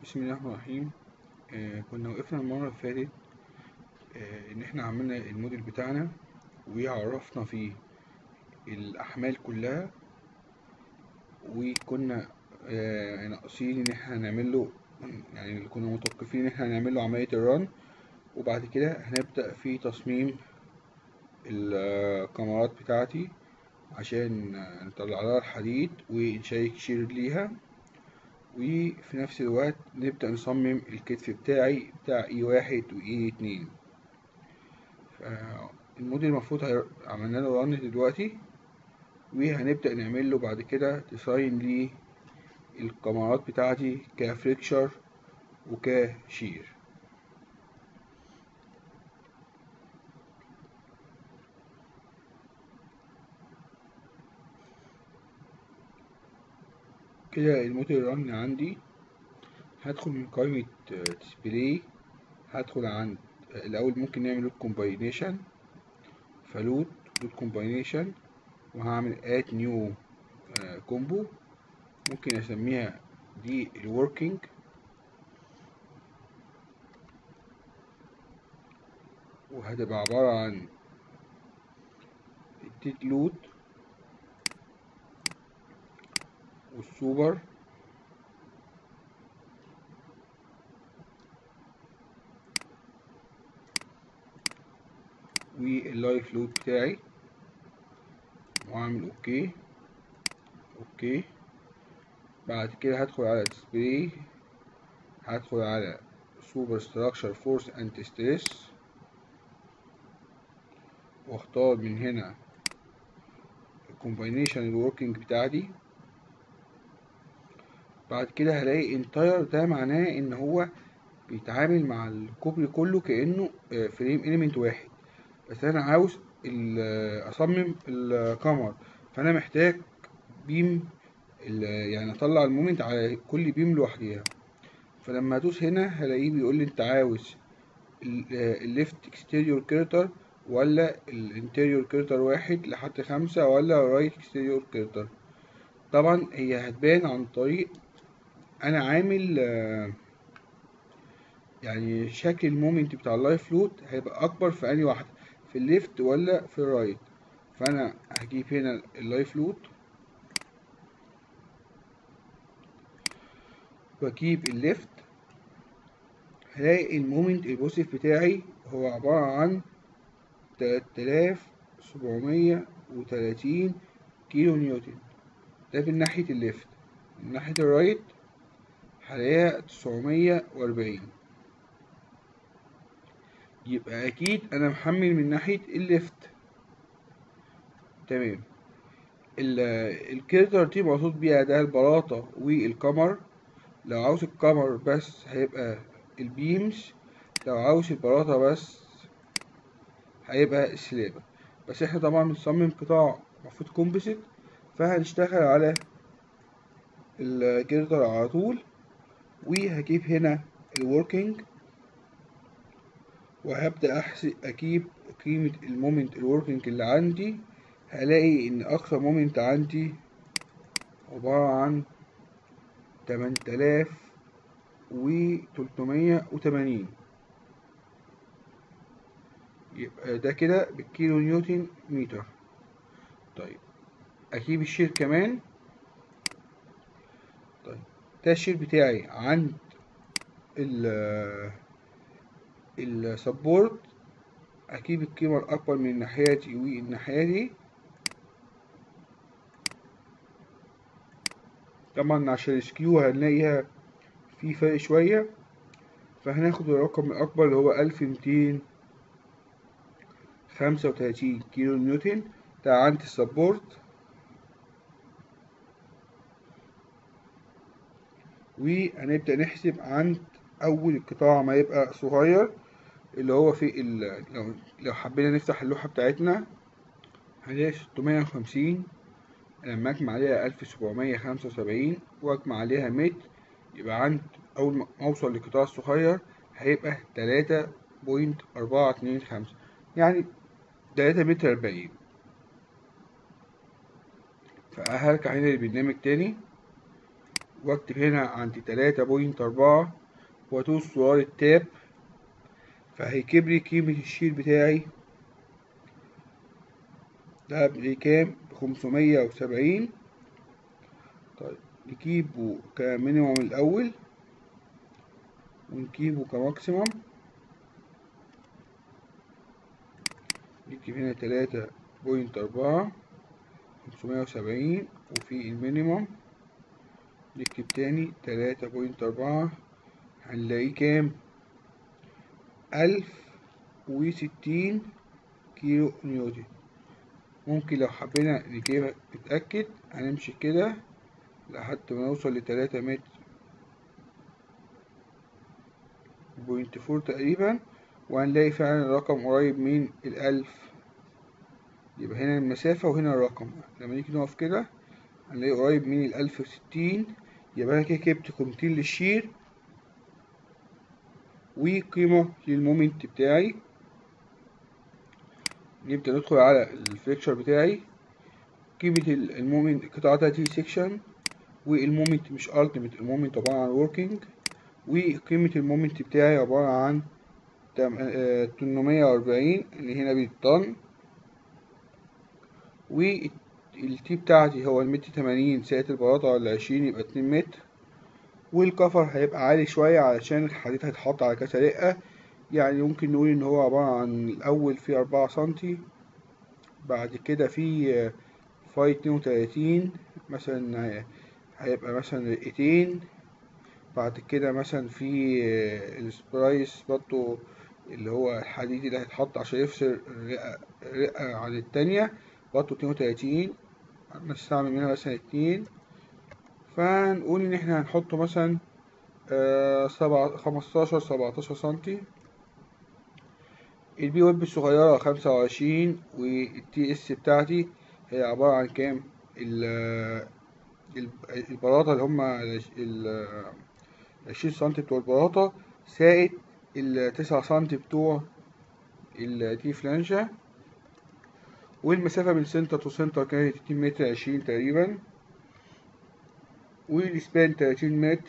بسم الله الرحمن الرحيم آه كنا وقفنا المرة اللي فاتت آه إن إحنا عملنا الموديل بتاعنا وعرفنا فيه الأحمال كلها وكنا آه ناقصين إن إحنا هنعمل له يعني كنا متوقفين إن إحنا هنعمل له عملية الرن وبعد كده هنبدأ في تصميم الكاميرات بتاعتي عشان نطلع لها الحديد ونشيك شير ليها وفي نفس الوقت نبدأ نصمم الكتف بتاعي بتاع اي واحد واي اتنين الموديل المفروض عملنا له رن دلوقتي وهنبدأ نعمل له بعد كده ديزاين للكاميرات بتاعتي كفريكشر وكشير كده الموديل رن عندي هدخل من قائمة ديسبلاي هدخل عند الأول ممكن نعمل لود كومباينيشن فلود لود كومباينيشن وهعمل اد نيو كومبو ممكن أسميها دي الوركينج وهتبقى عبارة عن الديد لود والسوبر واللايف لود بتاعي واعمل اوكي اوكي بعد كده هدخل على ديسبلاي هدخل على سوبر ستراكشر فورس انتي ستريس واختار من هنا الكومباينيشن الوركينج بتاعتي بعد كده هلاقي انتاير ده معناه ان هو بيتعامل مع الكوبري كله كانه فريم اليمنت واحد بس انا عاوز اصمم الكاميرا فانا محتاج بيم يعني اطلع المومنت على كل بيم لوحديها فلما ادوس هنا هلاقيه بيقول لي انت عاوز الليفت اكستيريور كيرتر ولا الانتيريور كيرتر واحد لحد خمسة ولا رايت اكستيريور كيرتر طبعا هي هتبان عن طريق انا عامل يعني شكل المومنت بتاع اللايف لود هيبقى اكبر في انهي واحده في الليفت ولا في الرايت فانا هجيب هنا اللايف لود واجيب الليفت هلاقي المومنت البوزيتيف بتاعي هو عبارة عن تلات آلاف سبعمية وتلاتين كيلو نيوتن ده من ناحية الليفت من ناحية الرايت هلاقيها تسعمية وأربعين يبقى أكيد أنا محمل من ناحية الليفت تمام الكيرتر دي مقصود بيها ده البلاطة والكمر لو عاوز الكمر بس هيبقى البيمز لو عاوز البلاطة بس هيبقى السلابة بس احنا طبعا بنصمم قطاع المفروض كومبوزيت فهنشتغل على الجردر على طول وهجيب هنا الوركينج وهبدأ أحسب أجيب قيمة المومنت الوركينج اللي عندي هلاقي إن أقصى مومنت عندي عبارة عن تمن تلاف وتلتمية وتمانين يبقى ده كده بالكيلو نيوتن متر طيب اجيب الشير كمان طيب ده الشير بتاعي عند ال السبورت اجيب القيمة الاكبر من الناحية دي والناحية دي طبعا عشان السكيو هنلاقيها في فرق شوية فهناخد الرقم الأكبر اللي هو ألف ميتين خمسة وتلاتين كيلو نيوتن ده عند السبورت وهنبدأ نحسب عند أول القطاع ما يبقى صغير اللي هو في ال لو, لو حبينا نفتح اللوحة بتاعتنا هنلاقي ستمية وخمسين لما أجمع عليها ألف سبعمية خمسة وسبعين وأجمع عليها متر يبقى عند أول ما أوصل للقطاع الصغير هيبقى تلاتة بوينت أربعة اتنين خمسة يعني تلاتة متر أربعين فهرجع هنا للبرنامج تاني واكتب هنا عند تلاتة بوينت أربعة وادوس زرار التاب فهيجيب لي قيمة الشير بتاعي ده بكام بخمسمية وسبعين طيب نجيبه كمينيموم الأول ونجيبه كماكسيموم نكتب هنا تلاتة بوينت أربعة خمسمية وسبعين وفي المينيموم نكتب تاني تلاتة بوينت أربعة هنلاقيه كام ألف وستين كيلو نيوتن ممكن لو حبينا نجيبها نتأكد هنمشي كده لحد ما نوصل لتلاتة متر بوينت فور تقريبا وهنلاقي فعلا الرقم قريب من الألف يبقى هنا المسافة وهنا الرقم لما نيجي نقف كده هنلاقي قريب من الألف وستين يبقى أنا كده جبت قيمتين للشير وقيمة للمومنت بتاعي نبدأ ندخل على الفليكشر بتاعي قيمة المومنت قطعتها تي سيكشن والمومنت مش التيميت المومنت عبارة عن وركينج وقيمة المومنت بتاعي عبارة عن تمنمية وأربعين اللي هنا بالطن والتي بتاعتي هو المتر تمانين ساعة البلاطة على عشرين يبقى اتنين متر والكفر هيبقى عالي شوية علشان الحديد هيتحط على كذا رقة يعني ممكن نقول إن هو عبارة عن الأول فيه أربعة سنتي بعد كده فيه فاي اتنين وتلاتين مثلا هيبقى مثلا رقتين بعد كده مثلا في السبرايس برضه اللي هو الحديد اللي هيتحط عشان يفصل رقة, رقة عن التانية برضه اتنين وتلاتين نستعمل منها مثلا اتنين فنقول إن احنا هنحطه مثلا سبعة خمستاشر سبعتاشر سنتي البي ويب الصغيرة خمسة وعشرين والتي اس بتاعتي هي عبارة عن كام البلاطة اللي هما العشرين سنتي بتوع البلاطة زائد التسعة سنتي بتوع التي فلانشة والمسافة من سنتر تو سنتر كانت اتنين متر عشرين تقريبا والسبان تلاتين متر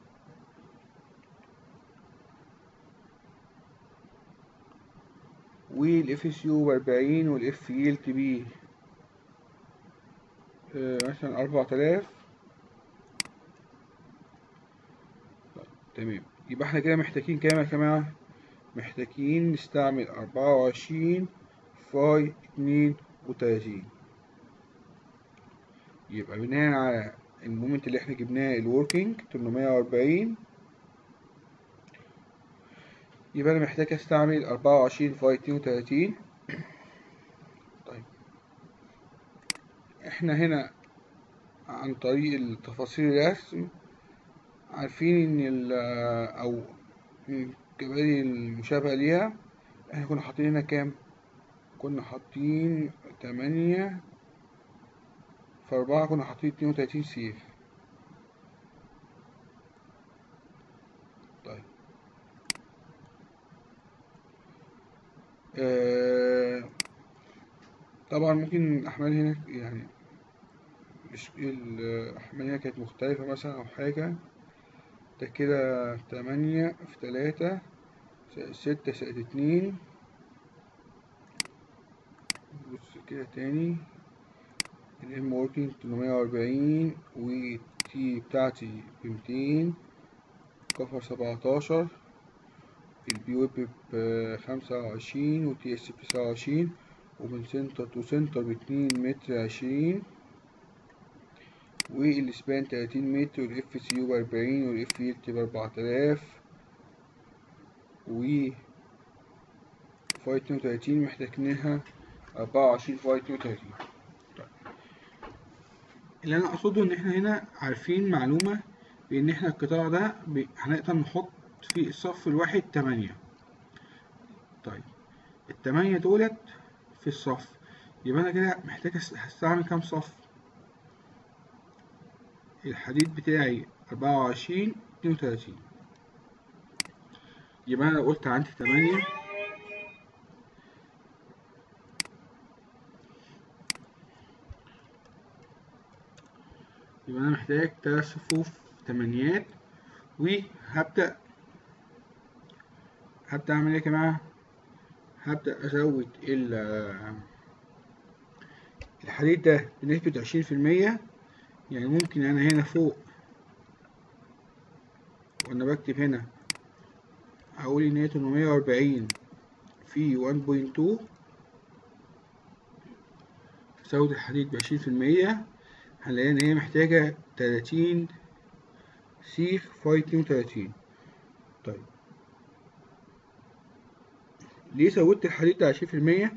والاف اس يو بأربعين والاف يلت بي مثلا أربعة آلاف تمام يبقى احنا كده محتاجين كام يا جماعة محتاجين نستعمل أربعة وعشرين فاي اتنين وتلاتين يبقى بناء على المومنت اللي احنا جبناه الوركينج تمنمية وأربعين يبقى أنا محتاج أستعمل أربعة وعشرين فاي اتنين وتلاتين طيب احنا هنا عن طريق التفاصيل الرسم عارفين ان ال او الكباري المشابهة ليها احنا كنا حاطين هنا كام كنا حاطين تمانية في أربعة كنا حاطين اتنين وتلاتين سيف طيب آه طبعا ممكن الأحمال هنا يعني مش الأحمال هنا كانت مختلفة مثلا أو حاجة ده كده تمانية في تلاتة ستة زائد اتنين بص كده تاني الام وركينج تمنمية وأربعين والتي بتاعتي بمتين كفر سبعتاشر البي ويب بخمسة وعشرين والتي اس بتسعة وعشرين ومن سنتر تو سنتر باتنين متر عشرين والسبان تلاتين متر والاف سي يو بأربعين والاف يلت بأربعة آلاف و فاي اتنين وتلاتين محتاجينها أربعة وعشرين فاي اتنين وتلاتين اللي أنا أقصده إن إحنا هنا عارفين معلومة بإن إحنا القطاع ده ب... هنقدر نحط في الصف الواحد تمانية طيب التمانية دولت في الصف يبقى أنا كده محتاج هستعمل كام صف الحديد بتاعي أربعة وعشرين اتنين وتلاتين يبقى أنا قلت عندي تمانية يبقى أنا محتاج تلات صفوف تمانيات وهبدأ هبدأ أعمل إيه يا جماعة هبدأ أزود ال- الحديد ده بنسبة عشرين في المية يعني ممكن أنا هنا فوق وأنا بكتب هنا هقول إن هي تمنمية وأربعين في ون بوينت تو زود الحديد بعشرين في المية هنلاقي إن هي محتاجة تلاتين سيخ فاي اتنين وتلاتين طيب ليه زودت الحديد ده عشرين في المية؟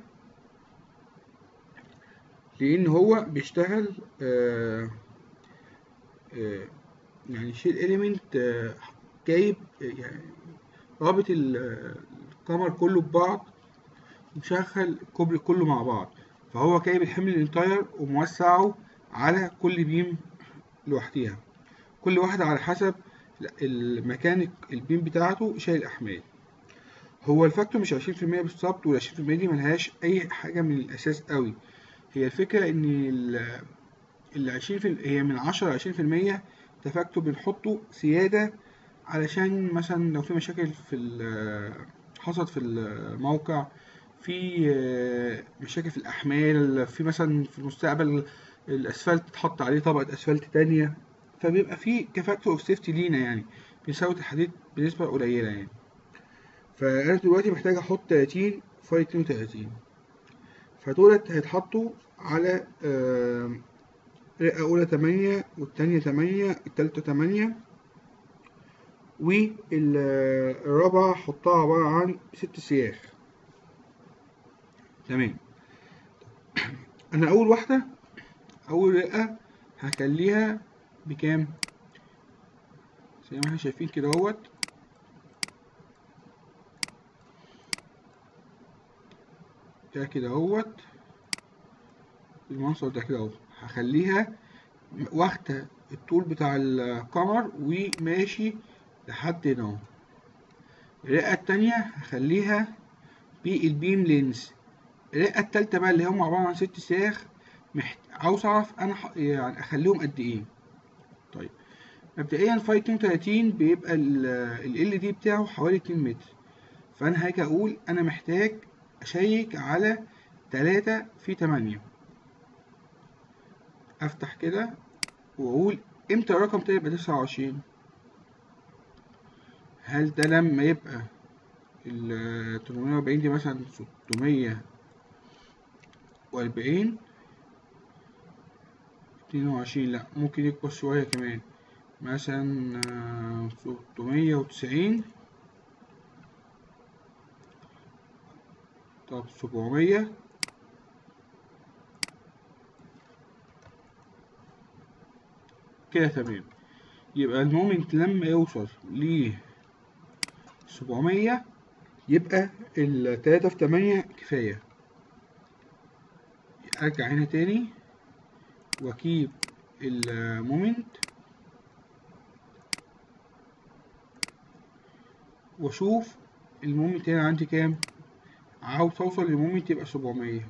لأن هو بيشتغل آه آه يعني شيل إليمنت آه جايب آه، يعني رابط ال- القمر كله ببعض ومشغل الكوبري كله مع بعض فهو جايب الحمل الانتاير وموسعه على كل بيم لوحديها كل واحدة على حسب المكان البيم بتاعته شايل أحمال هو الفاكتور مش عشرين في المية بالظبط والعشرين في المية دي ملهاش أي حاجة من الأساس قوي هي الفكرة إن ال- العشرين في هي من عشرة لعشرين في المية ده فاكتور بنحطه زيادة علشان مثلا لو في مشاكل في ال- حصلت في الموقع في آه، مشاكل في الأحمال في مثلا في المستقبل الأسفلت اتحط عليه طبقة أسفلت تانية فبيبقى في كفاكتور اوف سيفتي لينا يعني بنساوي الحديد بنسبة قليلة يعني فأنا دلوقتي محتاج أحط 30 فاي 32 فدولت هيتحطوا على آه، رئة أولى تمانية والتانية تمانية التالتة تمانية والرابعة أحطها عبارة عن ست سياخ تمام أنا أول واحدة أول رئة هخليها بكام؟ زي ما احنا شايفين كده اهوت ده كده اهوت المنظر ده كده اهو هخليها واخدة الطول بتاع القمر وماشي لحد هنا اهو الرئة التانية هخليها بالبيم لينز الرئة التالتة بقى اللي هم عبارة عن ست سياخ محت... عاوز اعرف انا ح... يعني اخليهم قد ايه طيب مبدئيا فاي 32 بيبقى ال دي بتاعه حوالي 2 متر فانا هاجي اقول انا محتاج اشيك على 3 في 8 افتح كده واقول امتى الرقم ده يبقى 29 هل ده لما يبقى ال 840 دي مثلا 640 22 لا ممكن يكبر شوية كمان مثلا ستمية وتسعين طب سبعمية كده تمام يبقى المومنت لما يوصل ل سبعمية يبقى التلاتة في تمانية كفاية ارجع هنا تاني واجيب المومنت واشوف المومنت هنا عندي كام عاوز اوصل للمومنت يبقى سبعمية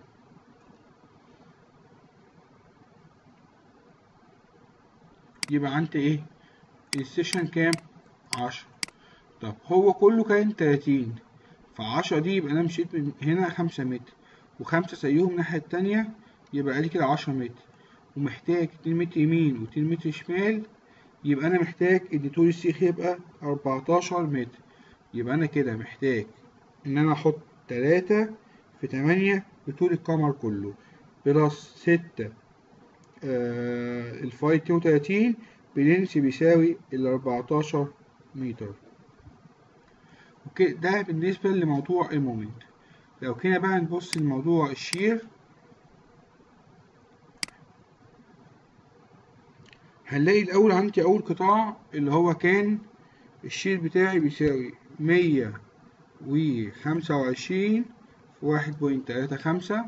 يبقى عندي ايه السيشن كام عشرة طب هو كله كان تلاتين فعشرة دي يبقى انا مشيت من هنا خمسة متر وخمسة زيهم الناحية التانية يبقى ادي كده عشرة متر ومحتاج اتنين متر يمين واتنين متر شمال يبقى انا محتاج ان طول السيخ يبقى اربعتاشر متر يبقى انا كده محتاج ان انا احط تلاتة في تمانية بطول القمر كله بلس ستة آه الفاي اتنين وتلاتين بلينس بيساوي الاربعتاشر متر وكده ده بالنسبة لموضوع المومنت لو كده بقى نبص لموضوع الشير هنلاقي الأول عندي أول قطاع اللي هو كان الشير بتاعي بيساوي مية وخمسة وعشرين في واحد بوينت تلاتة خمسة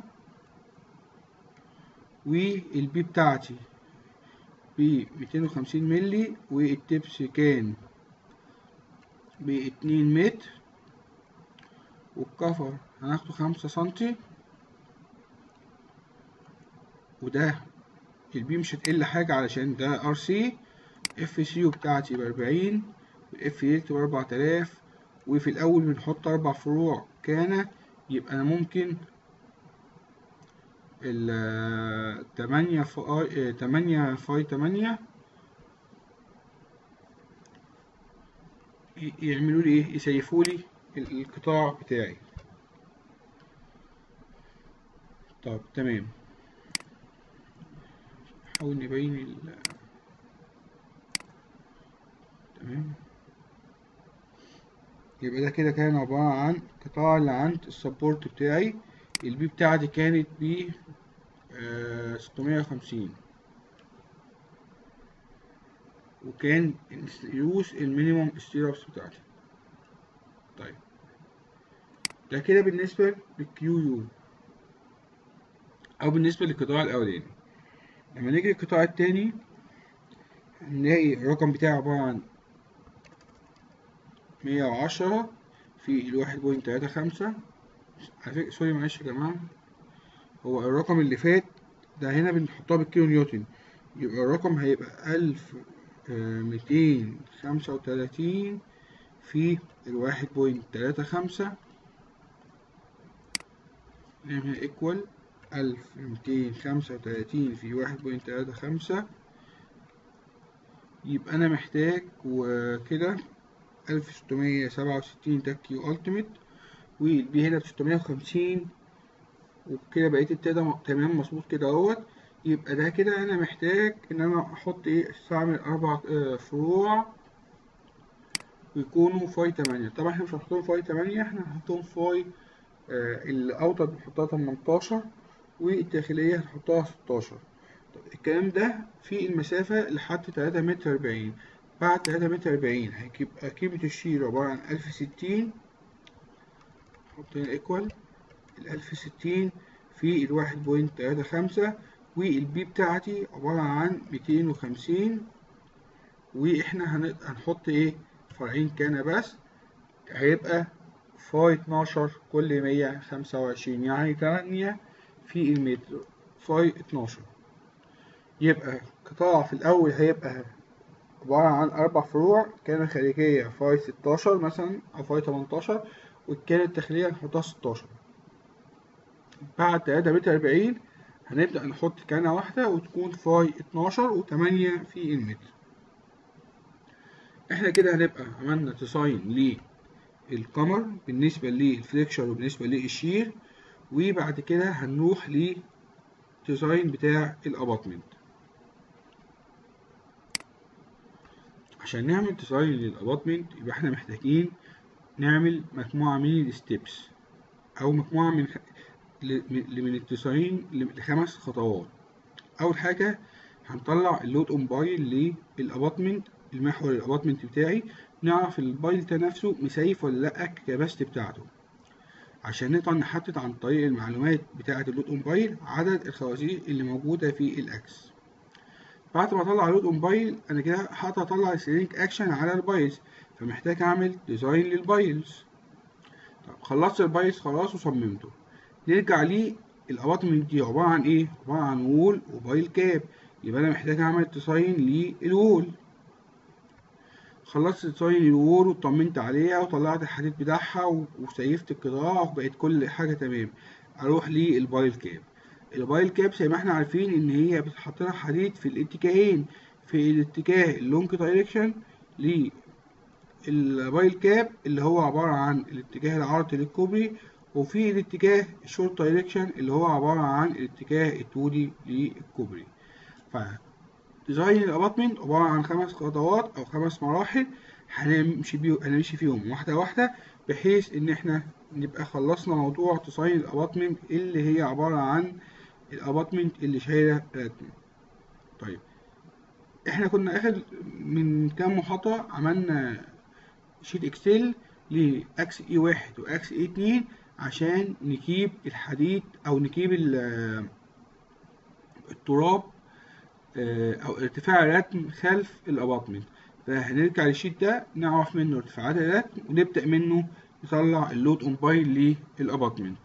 والبي بتاعتي بميتين وخمسين ملي والتبس كان باتنين متر والكفر هناخده خمسة سنتي وده البي مش هتقل حاجة علشان ده ار سي اف سي بتاعتي بأربعين والاف يلت بأربعة آلاف وفي الأول بنحط أربع فروع كان يبقى أنا ممكن ال تمانية فاي تمانية فاي تمانية ي- يعملوا لي ايه يسيفوا لي ال- القطاع بتاعي طب تمام نحاول نبين ال تمام يبقى ده كده كان عبارة عن قطاع اللي عند السبورت بتاعي البي بتاعتي كانت ب ستمية وخمسين وكان يوز المينيموم ستيرابس بتاعتي طيب ده كده بالنسبة للكيو يو أو بالنسبة للقطاع الأولاني لما نيجي للقطاع التاني هنلاقي الرقم بتاعي عبارة عن مية وعشرة في الواحد بوينت تلاتة خمسة على فكرة سوري معلش يا جماعة هو الرقم اللي فات ده هنا بنحطها بالكيلو نيوتن يبقى الرقم هيبقى ألف ميتين خمسة وتلاتين في الواحد بوينت تلاتة خمسة نعمل ايكوال ألف ميتين خمسة وتلاتين في واحد بوينت تلاتة خمسة يبقى أنا محتاج وكده ألف ستمية سبعة وستين ده كيو ألتيميت والبي هنا بستمية وخمسين وكده بقيت التلاته م- تمام مظبوط كده اهوت يبقى ده كده انا محتاج ان انا احط ايه استعمل اربع آه، فروع ويكونوا فاي تمانية طبعا احنا مش هنحطهم فاي تمانية احنا هنحطهم فاي آه الاوتر بنحطها تمنتاشر والداخلية هنحطها ستاشر طب الكلام ده في المسافة لحد تلاتة متر أربعين بعد تلاتة متر أربعين هيبقى قيمة الشير عبارة عن ألف ستين نحط هنا ايكوال الألف ستين في الواحد بوينت تلاتة خمسة والبي بتاعتي عبارة عن ميتين وخمسين واحنا هن- هنحط ايه فرعين كان بس هيبقى فاي اتناشر كل مية خمسة وعشرين يعني تمانية في المتر فاي اتناشر يبقى قطاع في الأول هيبقى عبارة عن أربع فروع كان خارجية فاي ستاشر مثلا أو فاي تمنتاشر والكان الداخلية هنحطها ستاشر بعد تلاتة متر أربعين هنبدأ نحط كانة واحدة وتكون فاي اتناشر وتمانية في المتر احنا كده هنبقى عملنا ديزاين للقمر بالنسبة للفليكشر وبالنسبة للشير وبعد كده هنروح للديزاين بتاع الاباطمنت عشان نعمل ديزاين للاباطمنت يبقى احنا محتاجين نعمل مجموعة من الستبس او مجموعة من ل- من من الديزاين لخمس خطوات اول حاجة هنطلع اللود اون بايل للاباطمنت المحور الاباطمنت بتاعي نعرف البايل ده نفسه مسيف ولا لا الكباستي بتاعته عشان نقدر نحدد عن طريق المعلومات بتاعة اللود اون بايل عدد الخوازيق اللي موجودة في الاكس بعد ما اطلع اللود اون بايل انا كده هقدر اطلع السيلينج اكشن على البايلز فمحتاج اعمل ديزاين للبايلز طب خلصت البايلز خلاص وصممته نرجع ليه الاباطمنت دي عبارة عن ايه؟ عبارة عن وول وبايل كاب يبقى انا محتاج اعمل ديزاين للوول خلصت ديزاين الوول وطمنت عليها وطلعت الحديد بتاعها و- وسيفت القطاع وبقت كل حاجة تمام اروح للبايل كاب البايل كاب زي ما احنا عارفين ان هي بتحط لها حديد في الاتجاهين في الاتجاه اللونج دايركشن للبايل كاب اللي هو عبارة عن الاتجاه العرضي للكوبري وفي الاتجاه الشورت دايركشن اللي هو عبارة عن الاتجاه الطولي للكوبري ف ديزاين الاباطمنت عبارة عن خمس خطوات او خمس مراحل هنمشي بيه هنمشي فيهم واحدة واحدة بحيث ان احنا نبقى خلصنا موضوع ديزاين الاباطمنت اللي هي عبارة عن الاباطمنت اللي شايلة رتم طيب احنا كنا اخر من كام محاضرة عملنا شيت اكسل لاكس اي واحد واكس اي اتنين عشان نجيب الحديد او نجيب ال- التراب آه، او ارتفاع الرتم خلف الاباطمنت فهنرجع للشيت ده نعرف منه ارتفاعات الرتم ونبدأ منه نطلع اللود اون بايل للاباطمنت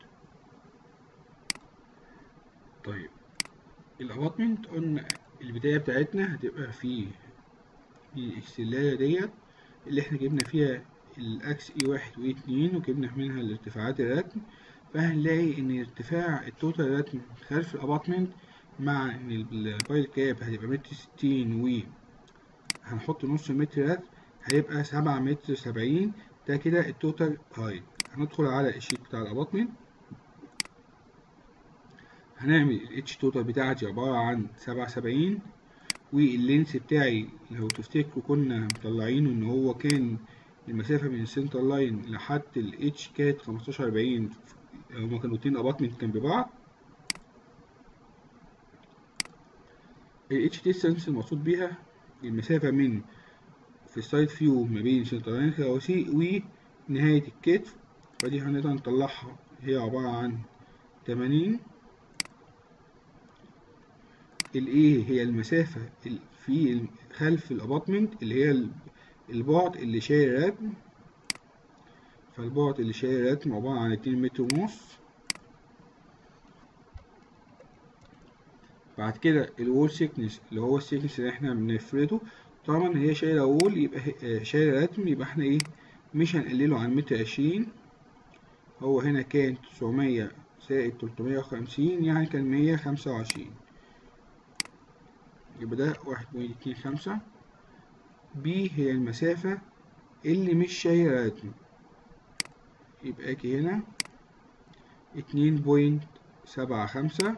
طيب الاباطمنت قلنا البداية بتاعتنا هتبقى في دي السلاية ديت اللي احنا جبنا فيها الاكس اي واحد واي اتنين وجبنا منها الارتفاعات الرتم فهنلاقي ان ارتفاع التوتال رتم خلف الاباطمنت مع ان البايل كاب هتبقى متر ستين و هنحط نص متر رتم هيبقى سبعة متر سبعين ده كده التوتال هايت هندخل على الشيت بتاع الاباطمنت هنعمل الاتش توتال بتاعتي عبارة عن سبعة سبعين واللينس بتاعي لو تفتكروا كنا مطلعينه ان هو كان المسافة من السنتر لاين لحد الاتش كانت خمستاشر أربعين هما كانوا اتنين اباطمنت جنب بعض الاتش ديستانس المقصود بيها المسافة من في السايد فيو ما بين سنتر لاين الكراسي ونهاية الكتف فدي هنقدر نطلعها هي عبارة عن تمانين الايه هي المسافة في خلف الاباطمنت اللي هي البعد اللي شايل رتم فالبعد اللي شايل رتم عبارة عن اتنين متر ونص بعد كده الوول سيكنس اللي هو السيكنس اللي احنا بنفرده طبعا هي شايلة وول يبقى شايلة رتم يبقى احنا ايه مش هنقلله عن متر عشرين هو هنا كان تسعمية زائد تلتمية وخمسين يعني كان مية خمسة وعشرين يبقى ده واحد بوينت اتنين خمسة بي هي المسافة اللي مش شايلة رتم يبقى اجي هنا اتنين بوينت سبعة خمسة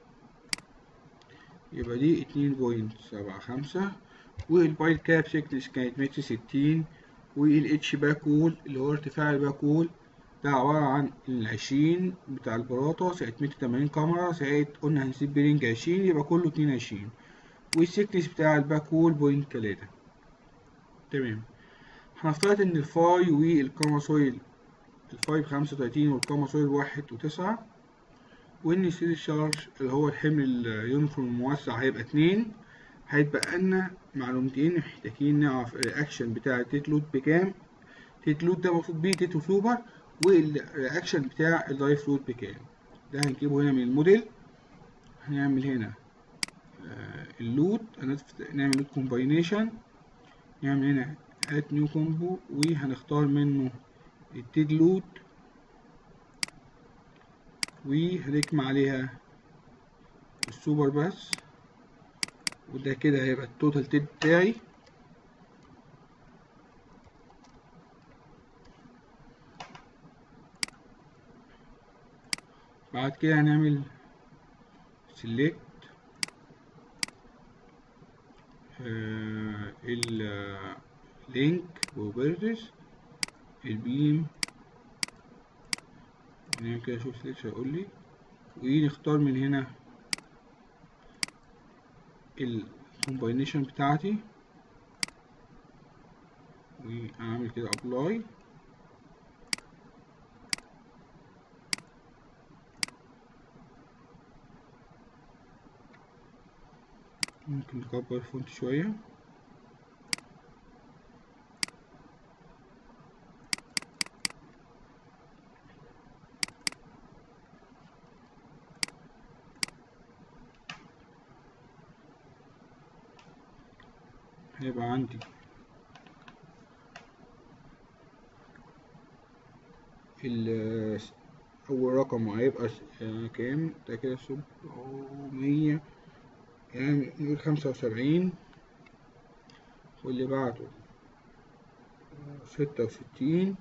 يبقى دي اتنين بوينت سبعة خمسة والبايل كاب سيكنس كانت متر ستين والاتش باك وول اللي هو ارتفاع الباك وول ده عبارة عن العشرين بتاع البلاطة زائد متر تمانين كاميرا زائد قلنا هنسيب بيرنج عشرين يبقى كله اتنين عشرين والسيكنس بتاع الباك وول بوينت تلاتة تمام هنفترض ان الفاي والكاما سويل الفاي بخمسة وتلاتين والكاما سويل واحد وتسعة وان السيل شارج اللي هو الحمل اليونيفورم الموسع هيبقى اتنين هيتبقى لنا معلومتين محتاجين نعرف الرياكشن بتاع التيت لود بكام تيت لود ده مقصود بيه تيت سوبر والرياكشن بتاع اللايف لود بكام ده هنجيبه هنا من الموديل هنعمل هنا اللود نعمل لود كومباينيشن نعمل هنا اد نيو كومبو وهنختار منه التيد لود وهنجمع عليها السوبر بس وده كده هيبقى التوتال تيد بتاعي بعد كده هنعمل select اللينك بروبرتيز البيم نعمل كده اشوف سليكشن هيقول لي ونختار من هنا الكومباينيشن بتاعتي واعمل كده ابلاي ممكن نكبر الفونت شوية هيبقى عندي ال أول رقم هيبقى كام ده كده سبعمية يعني نقول خمسة وسبعين واللي بعده ستة وستين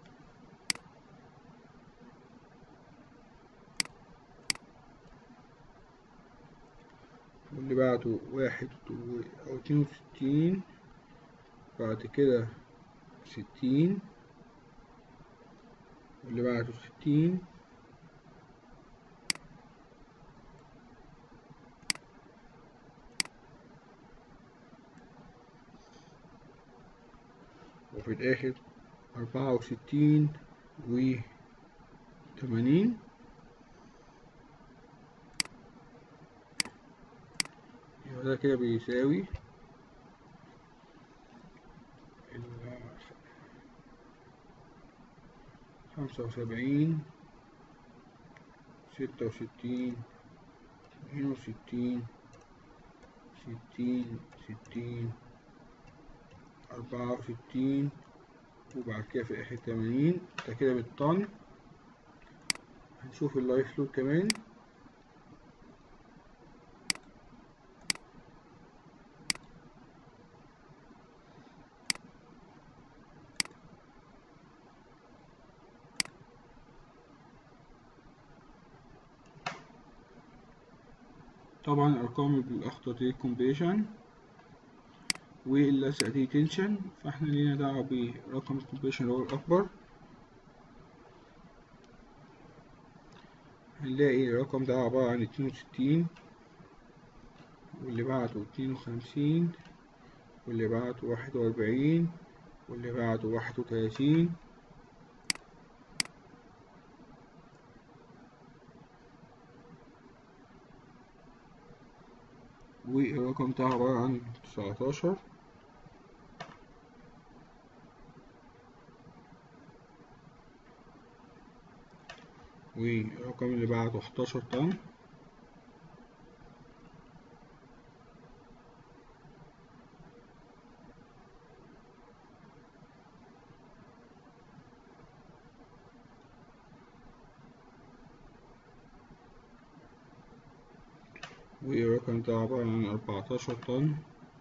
واللي بعده واحد أو اتنين وستين بعد كده ستين واللي بعده ستين وفي الآخر أربعة وستين و تمانين يبقى ده كده بيساوي خمسة وسبعين ستة وستين اتنين وستين ستين ستين أربعة وستين وبعد كده في الآخر تمانين ده كده بالطن هنشوف اللايف لود كمان طبعا الأرقام الأخطر دي كومبيشن واللاسع دي تنشن فاحنا لينا دعوة برقم الكومبيشن اللي هو الأكبر هنلاقي الرقم ده عبارة عن اتنين وستين واللي بعده اتنين وخمسين واللي بعده واحد وأربعين واللي بعده واحد وتلاتين والرقم ده عبارة عن تسعتاشر والرقم اللي بعده حداشر طن والرقم ده عبارة عن أربعتاشر طن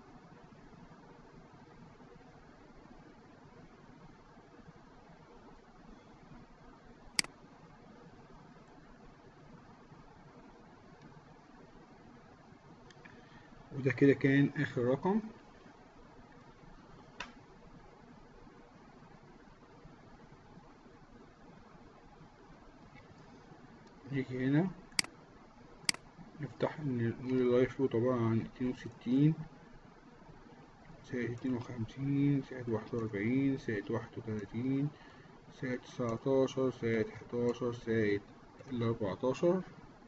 وده كده كان آخر رقم نيجي هنا نفتح نقول اللايف لود عبارة عن اتنين وستين زائد اتنين وخمسين زائد واحد وأربعين زائد واحد وتلاتين زائد تسعتاشر زائد حداشر زائد الأربعتاشر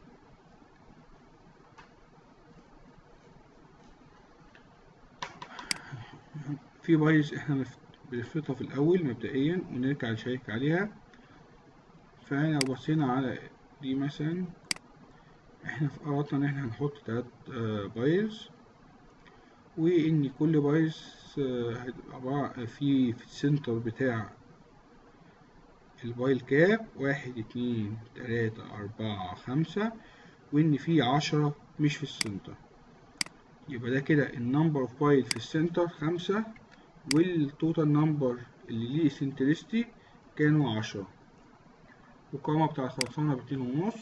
في بايظ احنا بنفرطها في الأول مبدئيا ونرجع نشيك عليها فلو بصينا على دي مثلا احنا في أردنا ان احنا هنحط تلات بايظ وان كل بايظ هتبقى عبارة في في السنتر بتاع البايل كاب واحد اتنين تلاتة أربعة خمسة وإن في عشرة مش في السنتر يبقى ده كده النمبر اوف بايل في السنتر خمسة والتوتال نمبر اللي ليه سنترستي كانوا عشرة والقامة بتاع الخرسانة باتنين ونص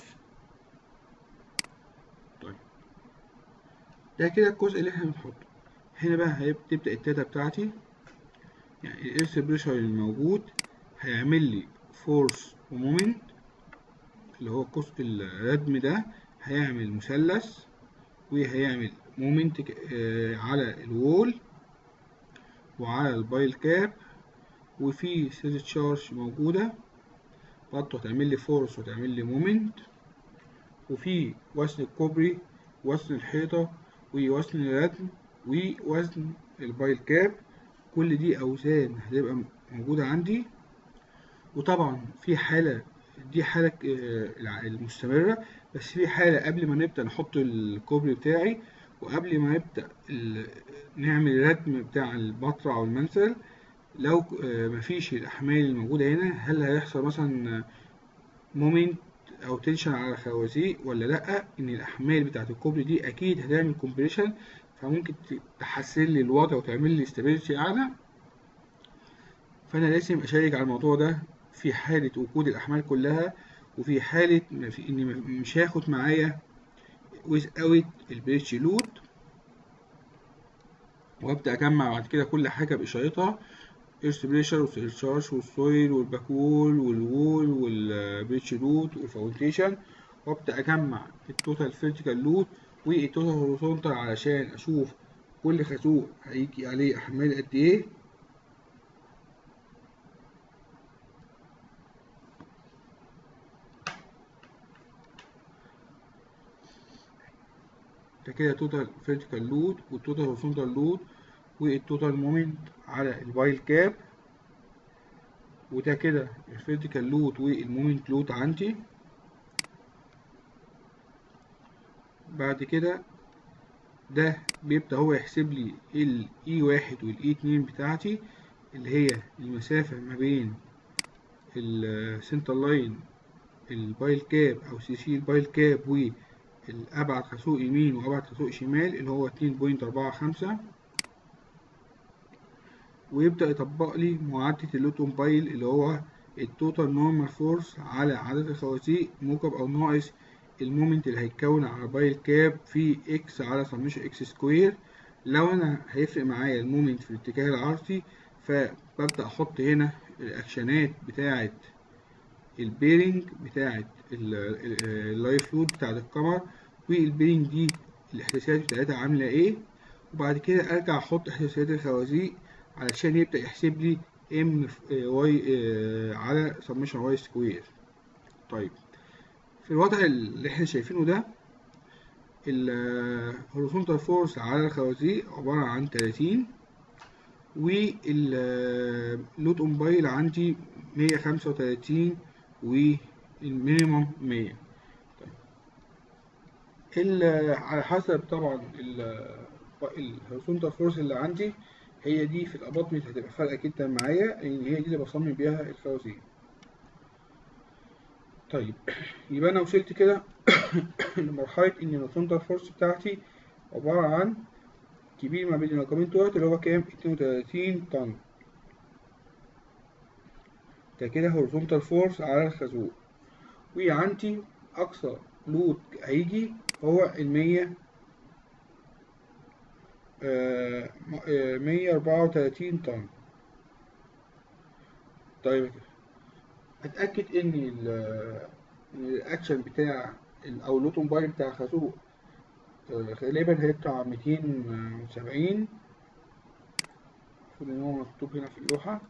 طيب ده كده الجزء اللي احنا بنحطه هنا بقى هتبدأ الداتا بتاعتي يعني الايرث بريشر الموجود هيعمل لي فورس ومومنت اللي هو قوس الردم ده هيعمل مثلث وهيعمل مومنت على الوول وعلى البايل كاب وفي سيز تشارج موجودة برضه هتعمل لي فورس وتعمل لي مومنت وفي وزن الكوبري وزن الحيطة ووزن الردم ووزن البايل كاب كل دي أوزان هتبقى موجودة عندي وطبعا في حالة دي حالة المستمرة بس في حالة قبل ما نبدأ نحط الكوبري بتاعي وقبل ما نبدأ نعمل الردم بتاع البطرة أو المنسل لو مفيش الأحمال الموجودة هنا هل هيحصل مثلا مومنت أو تنشن على الخوازيق ولا لأ إن الأحمال بتاعة الكوبري دي أكيد هتعمل كومبريشن فممكن تحسن لي الوضع وتعمل لي استابيليتي أعلى فأنا لازم أشارك على الموضوع ده في حالة وجود الأحمال كلها وفي حالة إني مش هاخد معايا without البريتش لود وابدا اجمع بعد كده كل حاجه باشارتها ايرث بريشر والسيرشارج والسويل والباكول والوول والبريتش لود والفاونديشن وابدا اجمع التوتال فيرتيكال لود والتوتال هوريزونتال علشان اشوف كل خازوق هيجي عليه احمال قد ايه ده كده توتال فيرتيكال لود والتوتال هوريزونتال لود والتوتال مومنت على البايل كاب وده كده الفيرتيكال لود والمومنت لود عندي بعد كده ده بيبدأ هو يحسب لي ال E1 وال E2 بتاعتي اللي هي المسافة ما بين السنتر لاين البايل كاب أو سي سي البايل كاب والأبعد خازوق يمين وأبعد خازوق شمال اللي هو اتنين بوينت أربعة خمسة ويبدأ يطبق لي معادلة اللوتون بايل اللي هو التوتال نورمال فورس على عدد الخوازيق موجب أو ناقص المومنت اللي هيتكون على بايل كاب في اكس على سميشن اكس سكوير لو انا هيفرق معايا المومنت في الاتجاه العرضي فببدأ احط هنا الاكشنات بتاعة البيرنج بتاعة اللايف لود بتاعة القمر والبيرنج دي الاحداثيات بتاعتها عاملة ايه وبعد كده ارجع احط احداثيات الخوازيق علشان يبدأ يحسب لي ام واي على سميشن واي سكوير طيب في الوضع اللي احنا شايفينه ده الهوريزونتال فورس على الخوازيق عبارة عن تلاتين واللود اون بايل عندي مية خمسة وتلاتين والمينيموم مية طيب على حسب طبعا الهوريزونتال فورس اللي عندي هي دي في الاباطمنت هتبقى فارقة جدا معايا لان هي دي اللي بصمم بيها الخوازيق طيب يبقى انا وصلت كده لمرحلة ان الهوريزونتال فورس بتاعتي عبارة عن كبير ما بين الرقمين دولت اللي هو كام؟ اتنين وتلاتين طن ده كده هوريزونتال فورس على الخازوق وعندي أقصى لود هيجي هو المية مية أربعة وتلاتين طن طيب اتاكد ان الاكشن بتاع او اللوتون بايل بتاع الخازوق غالبا هيطلع ميتين وسبعين المفروض ان هو مكتوب هنا في اللوحة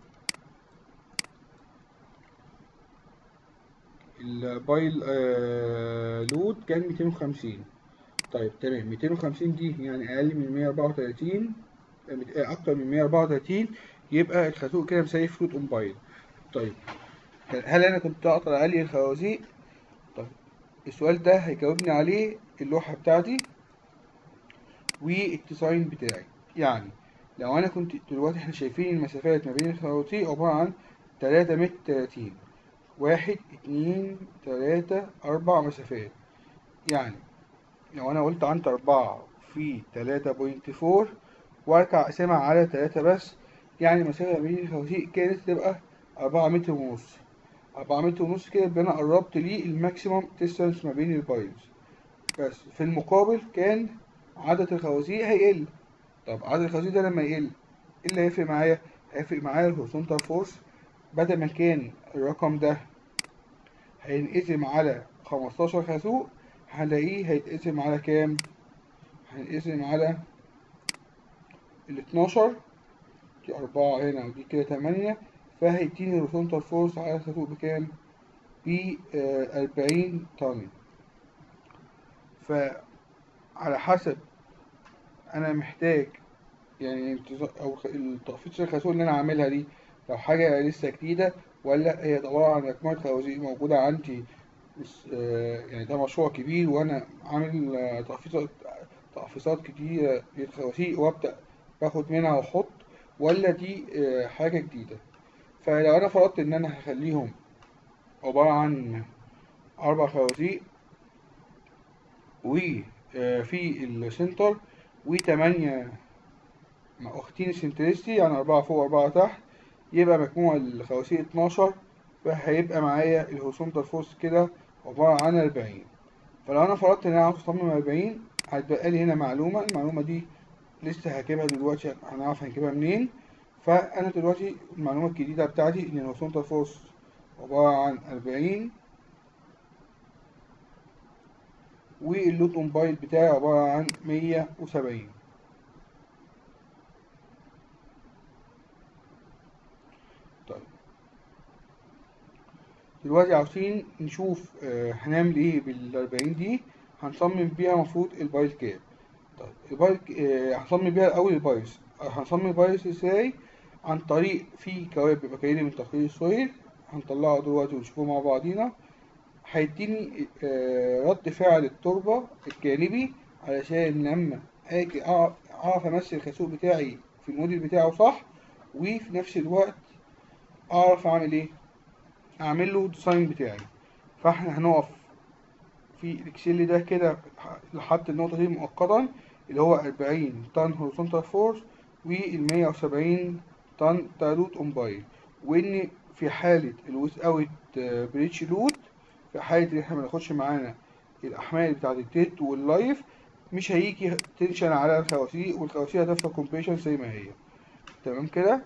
البايل لود كان ميتين وخمسين طيب تمام ميتين وخمسين دي يعني اقل من مية اربعة وتلاتين اكتر من مية اربعة وتلاتين يبقى الخازوق كده مسيف لود اون بايل طيب هل انا كنت اقدر اقلل الخوازيق طيب السؤال ده هيجاوبني عليه اللوحة بتاعتي والديزاين بتاعي يعني لو انا كنت دلوقتي احنا شايفين المسافات ما بين الخوازيق عبارة عن تلاتة متر تلاتين واحد اتنين تلاتة اربع مسافات يعني لو انا قلت عند اربعة في تلاتة بوينت فور وارجع اقسمها على تلاتة بس يعني المسافة ما بين الخوازيق كانت تبقى أربعة متر ونص أربعة متر ونص كده يبقى أنا قربت ليه الماكسيمم ديستانس ما بين البايلز بس في المقابل كان عدد الخوازيق هيقل طب عدد الخوازيق ده لما يقل ايه اللي هيفرق معايا؟ هيفرق معايا الهوريزونتال فورس بدل ما كان الرقم ده هينقسم على خمستاشر خازوق هنلاقيه هيتقسم على كام؟ هينقسم على الاتناشر دي أربعة هنا ودي كده تمانية فهيديني الهوريزونتال فورس على الخازوق بكام؟ بأربعين طن فعلى حسب أنا محتاج يعني أو التخفيض الخازوق اللي أنا عاملها دي لو حاجة لسه جديدة ولا هي عبارة عن مجموعة خوازيق موجودة عندي يعني ده مشروع كبير وأنا عامل تخفيضات تخفيضات كتيرة للخوازيق وأبدأ باخد منها وأحط ولا دي حاجة جديدة فلو أنا فرضت إن أنا هخليهم عبارة عن أربع خوازيق وفي السنتر وتمانية أختين سنترستي يعني أربعة فوق وأربعة تحت يبقى مجموع الخوازيق اتناشر فهيبقى معايا الهوريزونتال فورس كده عبارة عن أربعين فلو أنا فرضت إن أنا عاوز أصمم أربعين هتبقى لي هنا معلومة المعلومة دي لسه هجيبها دلوقتي هنعرف هنجيبها منين فأنا دلوقتي المعلومة الجديدة بتاعتي إن الهوريزونتال فورس عبارة عن أربعين واللود اون بايل بتاعي عبارة عن مية وسبعين طيب دلوقتي عاوزين نشوف آه هنعمل ايه بالأربعين دي هنصمم بيها مفروض البايل كاب طيب البايل آه هنصمم بيها الأول البايلز هنصمم البايلز ازاي عن طريق في كواب بيبقى جايلي من تقرير السويل هنطلعه دلوقتي ونشوفه مع بعضينا هيديني رد فعل التربة الجانبي علشان لما اجي اعرف أعرف امثل الخازوق بتاعي في الموديل بتاعه صح وفي نفس الوقت اعرف اعمل ايه اعمل له ديزاين بتاعي فاحنا هنقف في الاكسل ده كده لحد النقطة دي مؤقتا اللي هو 40 طن هوريزونتال فورس وال 170 طن تالوت اون بايل وان في حالة الويز اوت بريتش لود في حالة ان احنا مناخدش معانا الاحمال بتاعة التيت واللايف مش هيجي تنشن على الخواسيق والخواسيق هتفضل كومبريشن زي ما هي تمام كده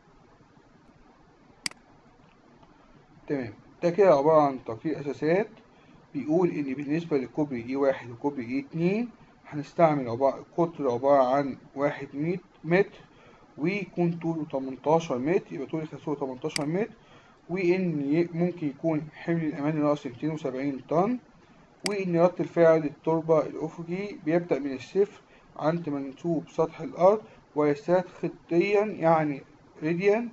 تمام ده كده عبارة عن تقرير اساسات بيقول ان بالنسبة للكوبري اي واحد وكوبري اي اتنين هنستعمل عبارة قطر عبارة عن واحد ميت متر ويكون طوله 18 متر يبقى طول الخازوق 18 متر وان ممكن يكون حمل الامان ناقص 270 طن وان رد الفعل التربة الافقي بيبدأ من الصفر عند منسوب سطح الارض ويزداد خطيا يعني راديان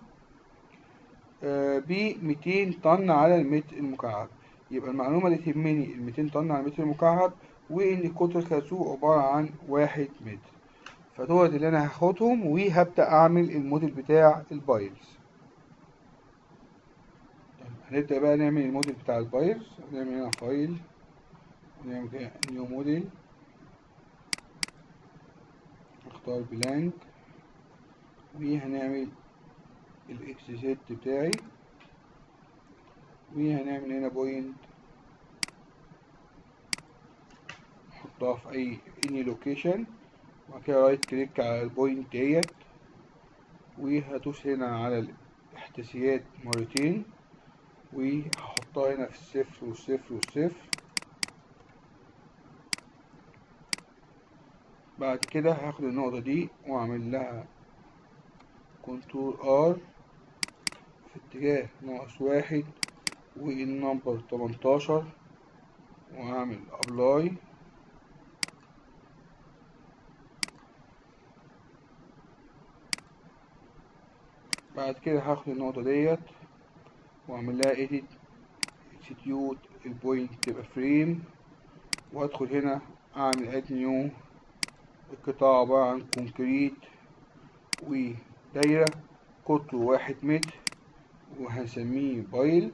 ب 200 طن على المتر المكعب يبقى المعلومة اللي تهمني ال 200 طن على المتر المكعب وإن قطر الخازوق عبارة عن واحد متر فدول اللي أنا هاخدهم وهبدأ أعمل الموديل بتاع البايلز هنبدأ بقى نعمل الموديل بتاع البايلز نعمل هنا فايل نعمل كده نيو موديل نختار بلانك وهنعمل الاكس زد بتاعي وهنعمل هنا بوينت نحطها في اي اني لوكيشن وبعد كده رايت كليك على البوينت ديت وهدوس هنا على الاحداثيات مرتين وهحطها هنا في الصفر والصفر والصفر بعد كده هاخد النقطة دي واعمل لها كنترول ار في اتجاه ناقص واحد والنمبر تمنتاشر واعمل ابلاي بعد كده هاخد النقطة ديت واعمل لها edit execute البوينت تبقى فريم وادخل هنا اعمل add new القطاع عبارة عن كونكريت ودايرة قطره واحد متر وهنسميه بايل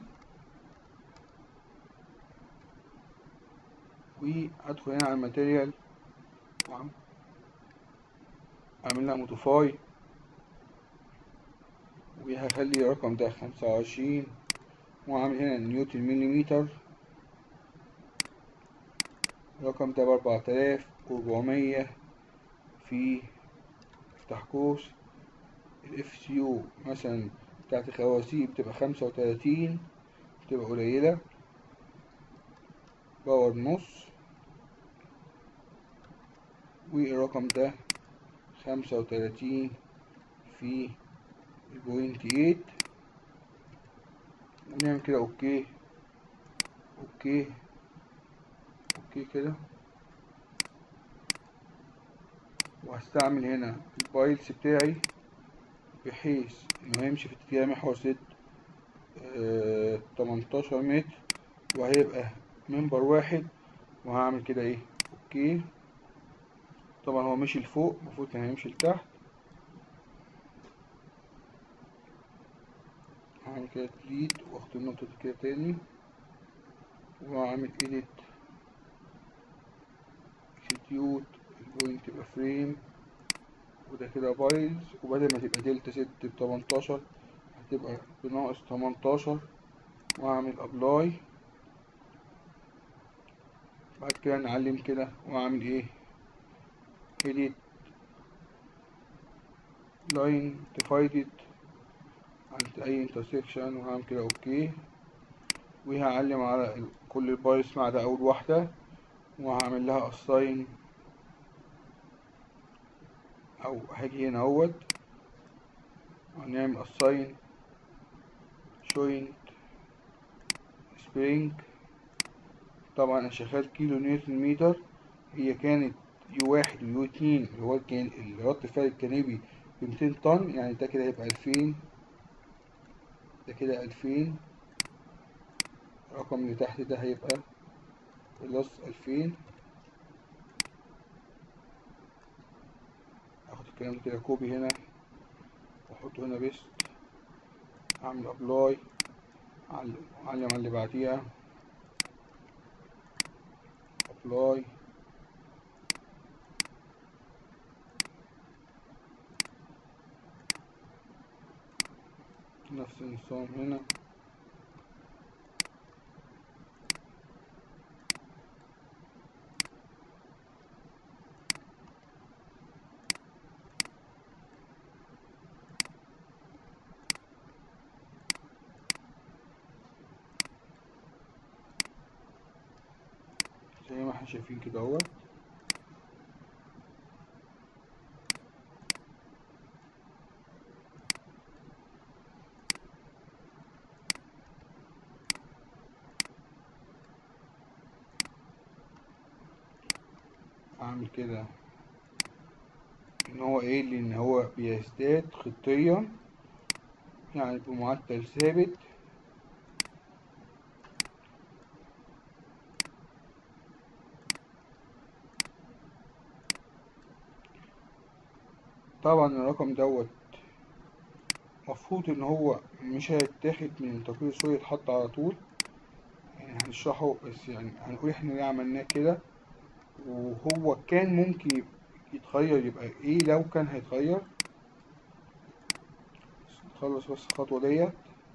وهدخل هنا على الماتيريال واعمل لها موتيفاي وهخلي الرقم ده خمسة وعشرين وأعمل هنا نيوتن مليمتر الرقم ده بأربعة آلاف وأربعمية في افتح قوس الاف سي يو مثلا بتاعت الخواسيق بتبقى خمسة وتلاتين بتبقى قليلة باور نص والرقم ده خمسة وتلاتين في البوينت ايت ونعمل كده اوكي اوكي اوكي كده وهستعمل هنا البايلز بتاعي بحيث انه هيمشي في اتجاه محور ست اه تمنتاشر متر وهيبقى منبر واحد وهعمل كده ايه اوكي طبعا هو مشي لفوق المفروض كان هيمشي لتحت هعمل كده ديليت واخد النقطة دي كده تاني واعمل edit execute البوينت تبقى فريم وده كده بايلز وبدل ما تبقى دلتا ست بتمنتاشر هتبقى بناقص تمنتاشر واعمل ابلاي بعد كده نعلم كده واعمل ايه edit line divided عند اي انترسكشن وهعمل كده اوكي وهعلم على كل البايس ما عدا اول واحدة وهعمل لها assign او هاجي هنا اهوت هنعمل assign joint spring طبعا انا شغال كيلو نيوتن متر هي كانت يو واحد ويو اتنين اللي هو كان الرد الفعل الجانبي بميتين طن يعني ده كده هيبقى الفين ده كده ألفين الرقم اللي تحت ده هيبقى بلس ألفين الكلام ده كده كوبي هنا واحطه هنا بيست اعمل ابلاي اعلم على اللي بعديها ابلاي نفس النظام هنا زي ما احنا شايفين كده اهوت اعمل كده ان هو ايه لان هو بيزداد خطيا يعني بمعدل ثابت طبعا الرقم دوت مفروض ان هو مش هيتاخد من تقرير سوري يتحط على طول يعني هنشرحه بس يعني هنقول احنا ليه عملناه كده وهو كان ممكن يتغير يبقى ايه لو كان هيتغير نخلص بس الخطوة ديت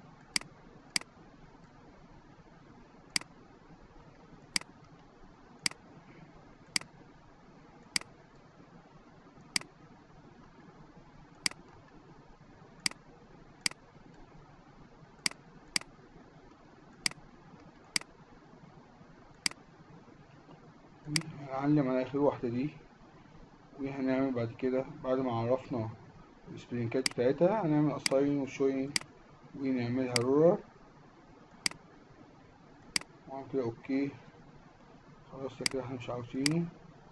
هنعلم على اخر واحدة دي وهنعمل بعد كده بعد ما عرفنا السبرينكات بتاعتها هنعمل اساين وشوين ونعملها رولر وعمل كده اوكي خلاص كده احنا مش عاوزينه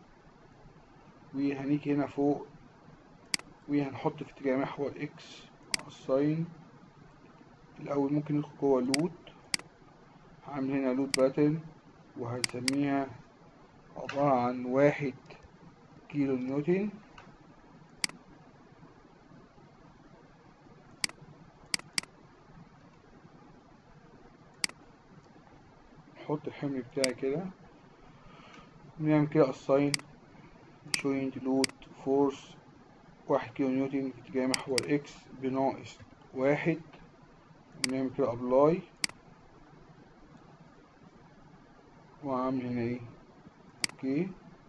وهنيجي هنا فوق وهنحط في اتجاه محور اكس الساين الاول ممكن ندخل جوه اللود هعمل هنا لود باترن وهنسميها عبارة عن واحد كيلو نيوتن احط الحمل بتاعي كده نعمل كده الساين جوينت لود فورس واحد كيلو نيوتن في اتجاه محور اكس بناقص واحد ونعمل كده ابلاي وعامل هنا ايه اوكي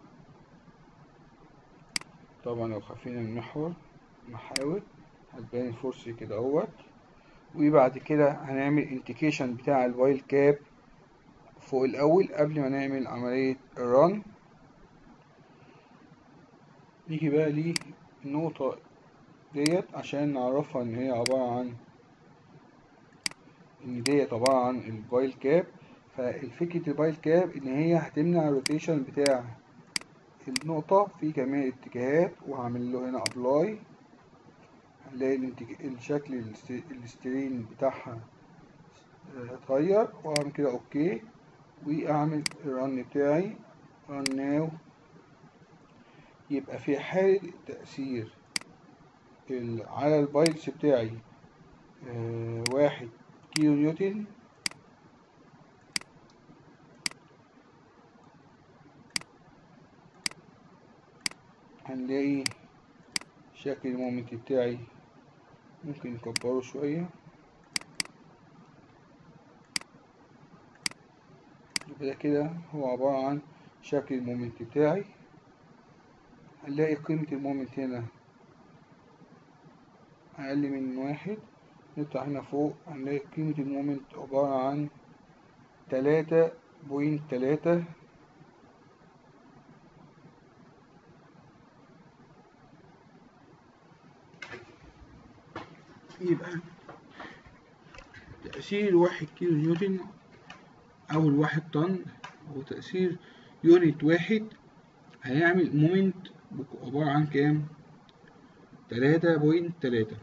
طبعا لو خفينا المحور محاور هتبان الفرصة كده اهوت وبعد كده هنعمل انتيكيشن بتاع الوايل كاب فوق الاول قبل ما نعمل عملية الرن نيجي بقى للنقطة ديت عشان نعرفها ان هي عبارة عن ان ديت عبارة عن الوايل كاب فالفكرة الوايل كاب ان هي هتمنع الروتيشن بتاع النقطة في جميع الاتجاهات وهعمل له هنا ابلاي هنلاقي الانتج... الشكل الست... السترين بتاعها اتغير واعمل كده اوكي واعمل الرن بتاعي رن ناو يبقى في حالة تأثير ال... على البايلز بتاعي اه واحد كيلو نيوتن هنلاقي شكل المومنت بتاعي ممكن نكبره شوية يبقى ده كده هو عبارة عن شكل المومنت بتاعي هنلاقي قيمة المومنت هنا أقل من واحد نطلع هنا فوق هنلاقي قيمة المومنت عبارة عن تلاتة بوينت تلاتة يبقى تأثير واحد كيلو نيوتن أو الواحد طن هو تأثير يونت واحد هيعمل مومنت عبارة عن كام؟ تلاتة بوينت تلاتة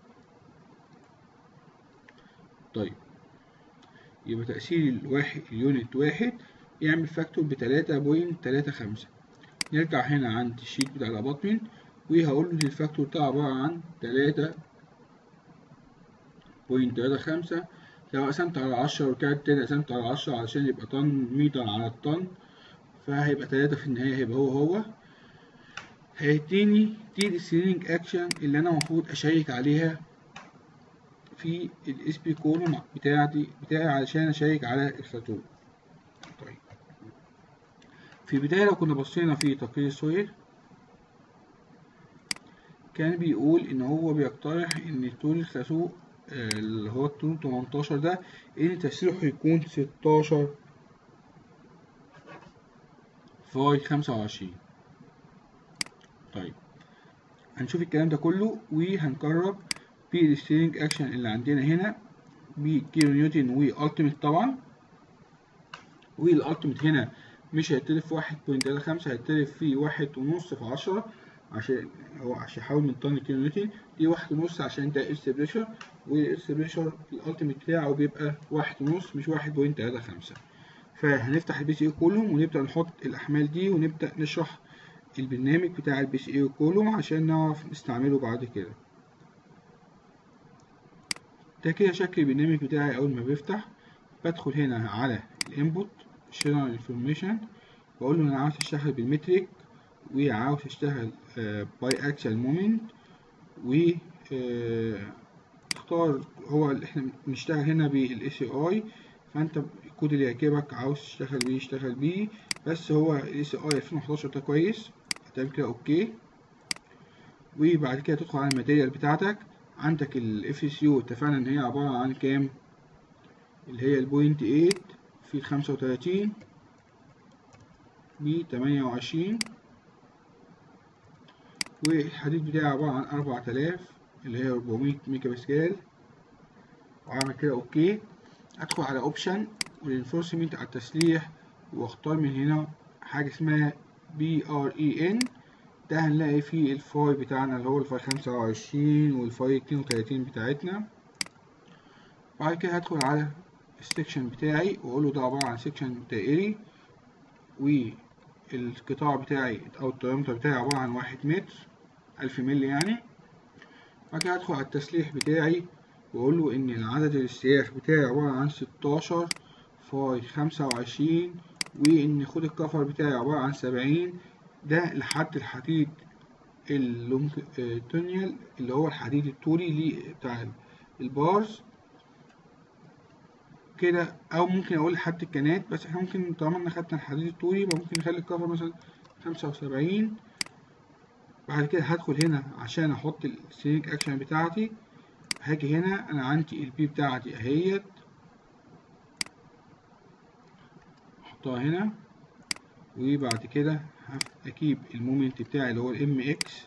طيب يبقى تأثير الواحد اليونت واحد يعمل فاكتور بتلاتة بوينت تلاتة خمسة نرجع هنا عند الشيت بتاع الأباطمنت وهقول له الفاكتور بتاعه عبارة عن تلاتة بوينت تلاتة خمسة لو قسمت على عشرة ورجعت تاني قسمت على عشرة علشان يبقى طن متر على الطن فهيبقى تلاتة في النهاية هيبقى هو هو هيديني دي السيلينج اكشن اللي انا المفروض اشيك عليها في الاس بي كولوم بتاعتي بتاعي علشان اشيك على الخطوط طيب في البداية لو كنا بصينا في تقرير السويل كان بيقول ان هو بيقترح ان طول الخازوق اللي هو الطول 18 ده ان تسريحه يكون 16 فاي 25 طيب هنشوف الكلام ده كله وهنقرب بالستيرنج اكشن اللي عندنا هنا بكيلو نيوتن والتيميت طبعا والالتيميت هنا مش هيتلف في واحد بوينت تلاتة خمسة هيتلف في واحد ونص في عشرة عشان هو عشان يحول من طن لكيلو نيوتن دي واحد ونص عشان ده اس بريشر والاس بريشر الالتيميت بتاعه بيبقى واحد ونص مش واحد بوينت تلاتة خمسة فهنفتح البي سي اي كولوم ونبدأ نحط الأحمال دي ونبدأ نشرح البرنامج بتاع البي سي اي كولوم عشان نعرف نستعمله بعد كده ده كده شكل البرنامج بتاعي أول ما بيفتح بدخل هنا على الانبوت شيرال انفورميشن بقول له انا عاوز اشتغل بالمتريك وعاوز اشتغل باي اكسل مومنت و تختار هو اللي احنا بنشتغل هنا بالاس اي فانت الكود اللي يعجبك عاوز تشتغل بيه اشتغل بيه بس هو الاس اي 2011 ده كويس هتعمل كده اوكي وبعد كده تدخل على الماتيريال بتاعتك عندك الاف سي يو اتفقنا ان هي عبارة عن كام اللي هي البوينت 8 في خمسة وتلاتين بتمانية وعشرين والحديد بتاعي عبارة عن أربعة آلاف اللي هي أربعمية ميجا باسكال وأعمل كده أوكي أدخل على أوبشن والانفورسمنت على التسليح وأختار من هنا حاجة اسمها بي ار اي ان ده هنلاقي فيه الفاي بتاعنا اللي هو الفاي خمسة وعشرين والفاي اتنين وتلاتين بتاعتنا بعد كده هدخل على السكشن بتاعي واقول له ده عبارة عن سكشن دائري والقطاع بتاعي او الدايمتر بتاعي عبارة عن واحد متر ألف مللي يعني بعد كده هدخل على التسليح بتاعي واقول له ان العدد الاستياخ بتاعي عبارة عن ستاشر فاي خمسة وعشرين وان خد الكفر بتاعي عبارة عن سبعين ده لحد الحديد اللونجتونيال اللي هو الحديد الطولي بتاع البارز كده او ممكن اقول لحد الكنات بس احنا ممكن طالما احنا خدنا الحديد الطولي يبقى ممكن نخلي الكفر مثلا خمسة وسبعين بعد كده هدخل هنا عشان احط السينك اكشن بتاعتي هاجي هنا انا عندي البي بتاعتي اهيت احطها هنا وبعد كده اجيب المومنت بتاعي اللي هو الام اكس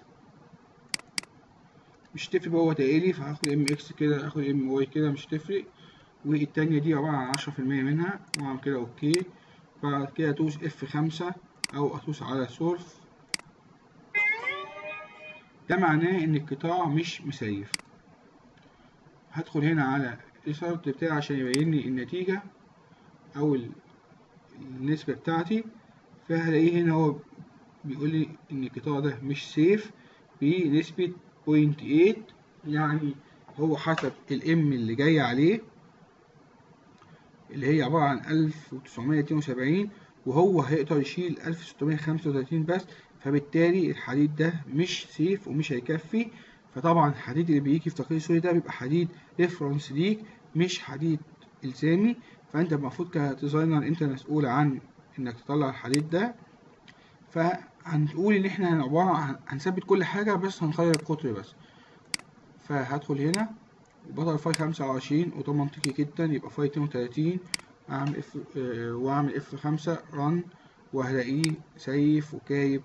مش تفرق هو دائري فهاخد ام اكس كده اخد ام واي كده مش تفرق والتانية دي عبارة عن عشرة في المية منها وأعمل كده أوكي بعد كده أدوس اف خمسة أو أدوس على سورس ده معناه إن القطاع مش مسيف هدخل هنا على الريسارت بتاعي عشان يبين لي النتيجة أو النسبة بتاعتي فهلاقيه هنا هو بيقول لي إن القطاع ده مش سيف بنسبة بوينت ايت يعني هو حسب الام اللي جاي عليه اللي هي عبارة عن ألف وتسعمية اتنين وسبعين وهو هيقدر يشيل ألف ستمية خمسة وتلاتين بس فبالتالي الحديد ده مش سيف ومش هيكفي فطبعا الحديد اللي بيجي في تقرير السوري ده بيبقى حديد ريفرنس ليك مش حديد إلزامي فأنت المفروض كديزاينر أنت مسؤول عن إنك تطلع الحديد ده فهنقول إن إحنا عبارة عن هنثبت كل حاجة بس هنغير القطر بس فهدخل هنا بدل فاي خمسة وعشرين وده منطقي جدا يبقى فاي اتنين وتلاتين أعمل اف اه وأعمل اف خمسة رن وهلاقيه سيف وكايب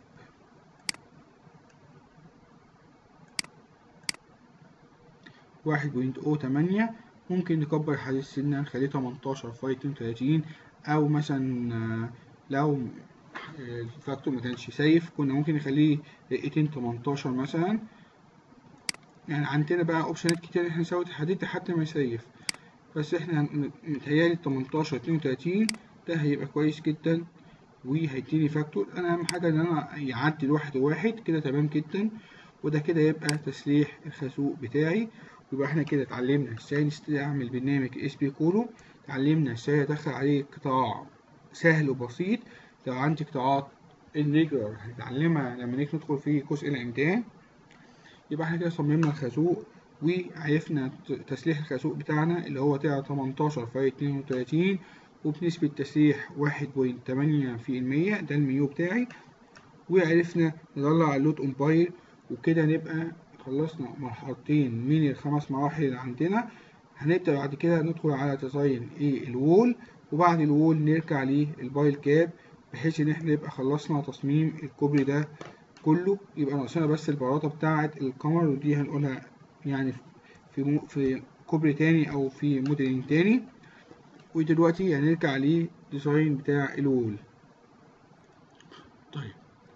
واحد بوينت او تمانية ممكن نكبر الحديد سنة نخليه تمنتاشر فاي اتنين وتلاتين أو مثلا لو الفاكتور مكانش سيف كنا ممكن نخليه دقيقتين تمنتاشر مثلا يعني عندنا بقى اوبشنات كتير احنا نسوي الحديد لحد ما يسيف بس احنا متهيألي التمنتاشر اتنين وتلاتين ده هيبقى كويس جدا وهيديني فاكتور انا اهم حاجة ان انا يعدي الواحد وواحد كده تمام جدا وده كده يبقى تسليح الخازوق بتاعي يبقى احنا كده اتعلمنا ازاي نستعمل برنامج اس بي كولو اتعلمنا ازاي ادخل عليه قطاع سهل وبسيط لو عندي قطاعات الريجولار هنتعلمها لما نيجي ندخل في جزء الامتحان يبقى احنا كده صممنا الخازوق وعرفنا تسليح الخازوق بتاعنا اللي هو طلع 18 في 32 وبنسبة تسليح واحد بوينت تمانية في المية ده الميو بتاعي وعرفنا نطلع اللود امباير وكده نبقى خلصنا مرحلتين من الخمس مراحل اللي عندنا هنبدأ بعد كده ندخل على ديزاين ايه الوول وبعد الوول نرجع للبايل كاب بحيث ان احنا نبقى خلصنا تصميم الكوبري ده كله يبقى ناقصنا بس البلاطة بتاعة القمر ودي هنقولها يعني في مو في كوبري تاني او في موديلنج تاني ودلوقتي هنرجع للديزاين بتاع الوول طيب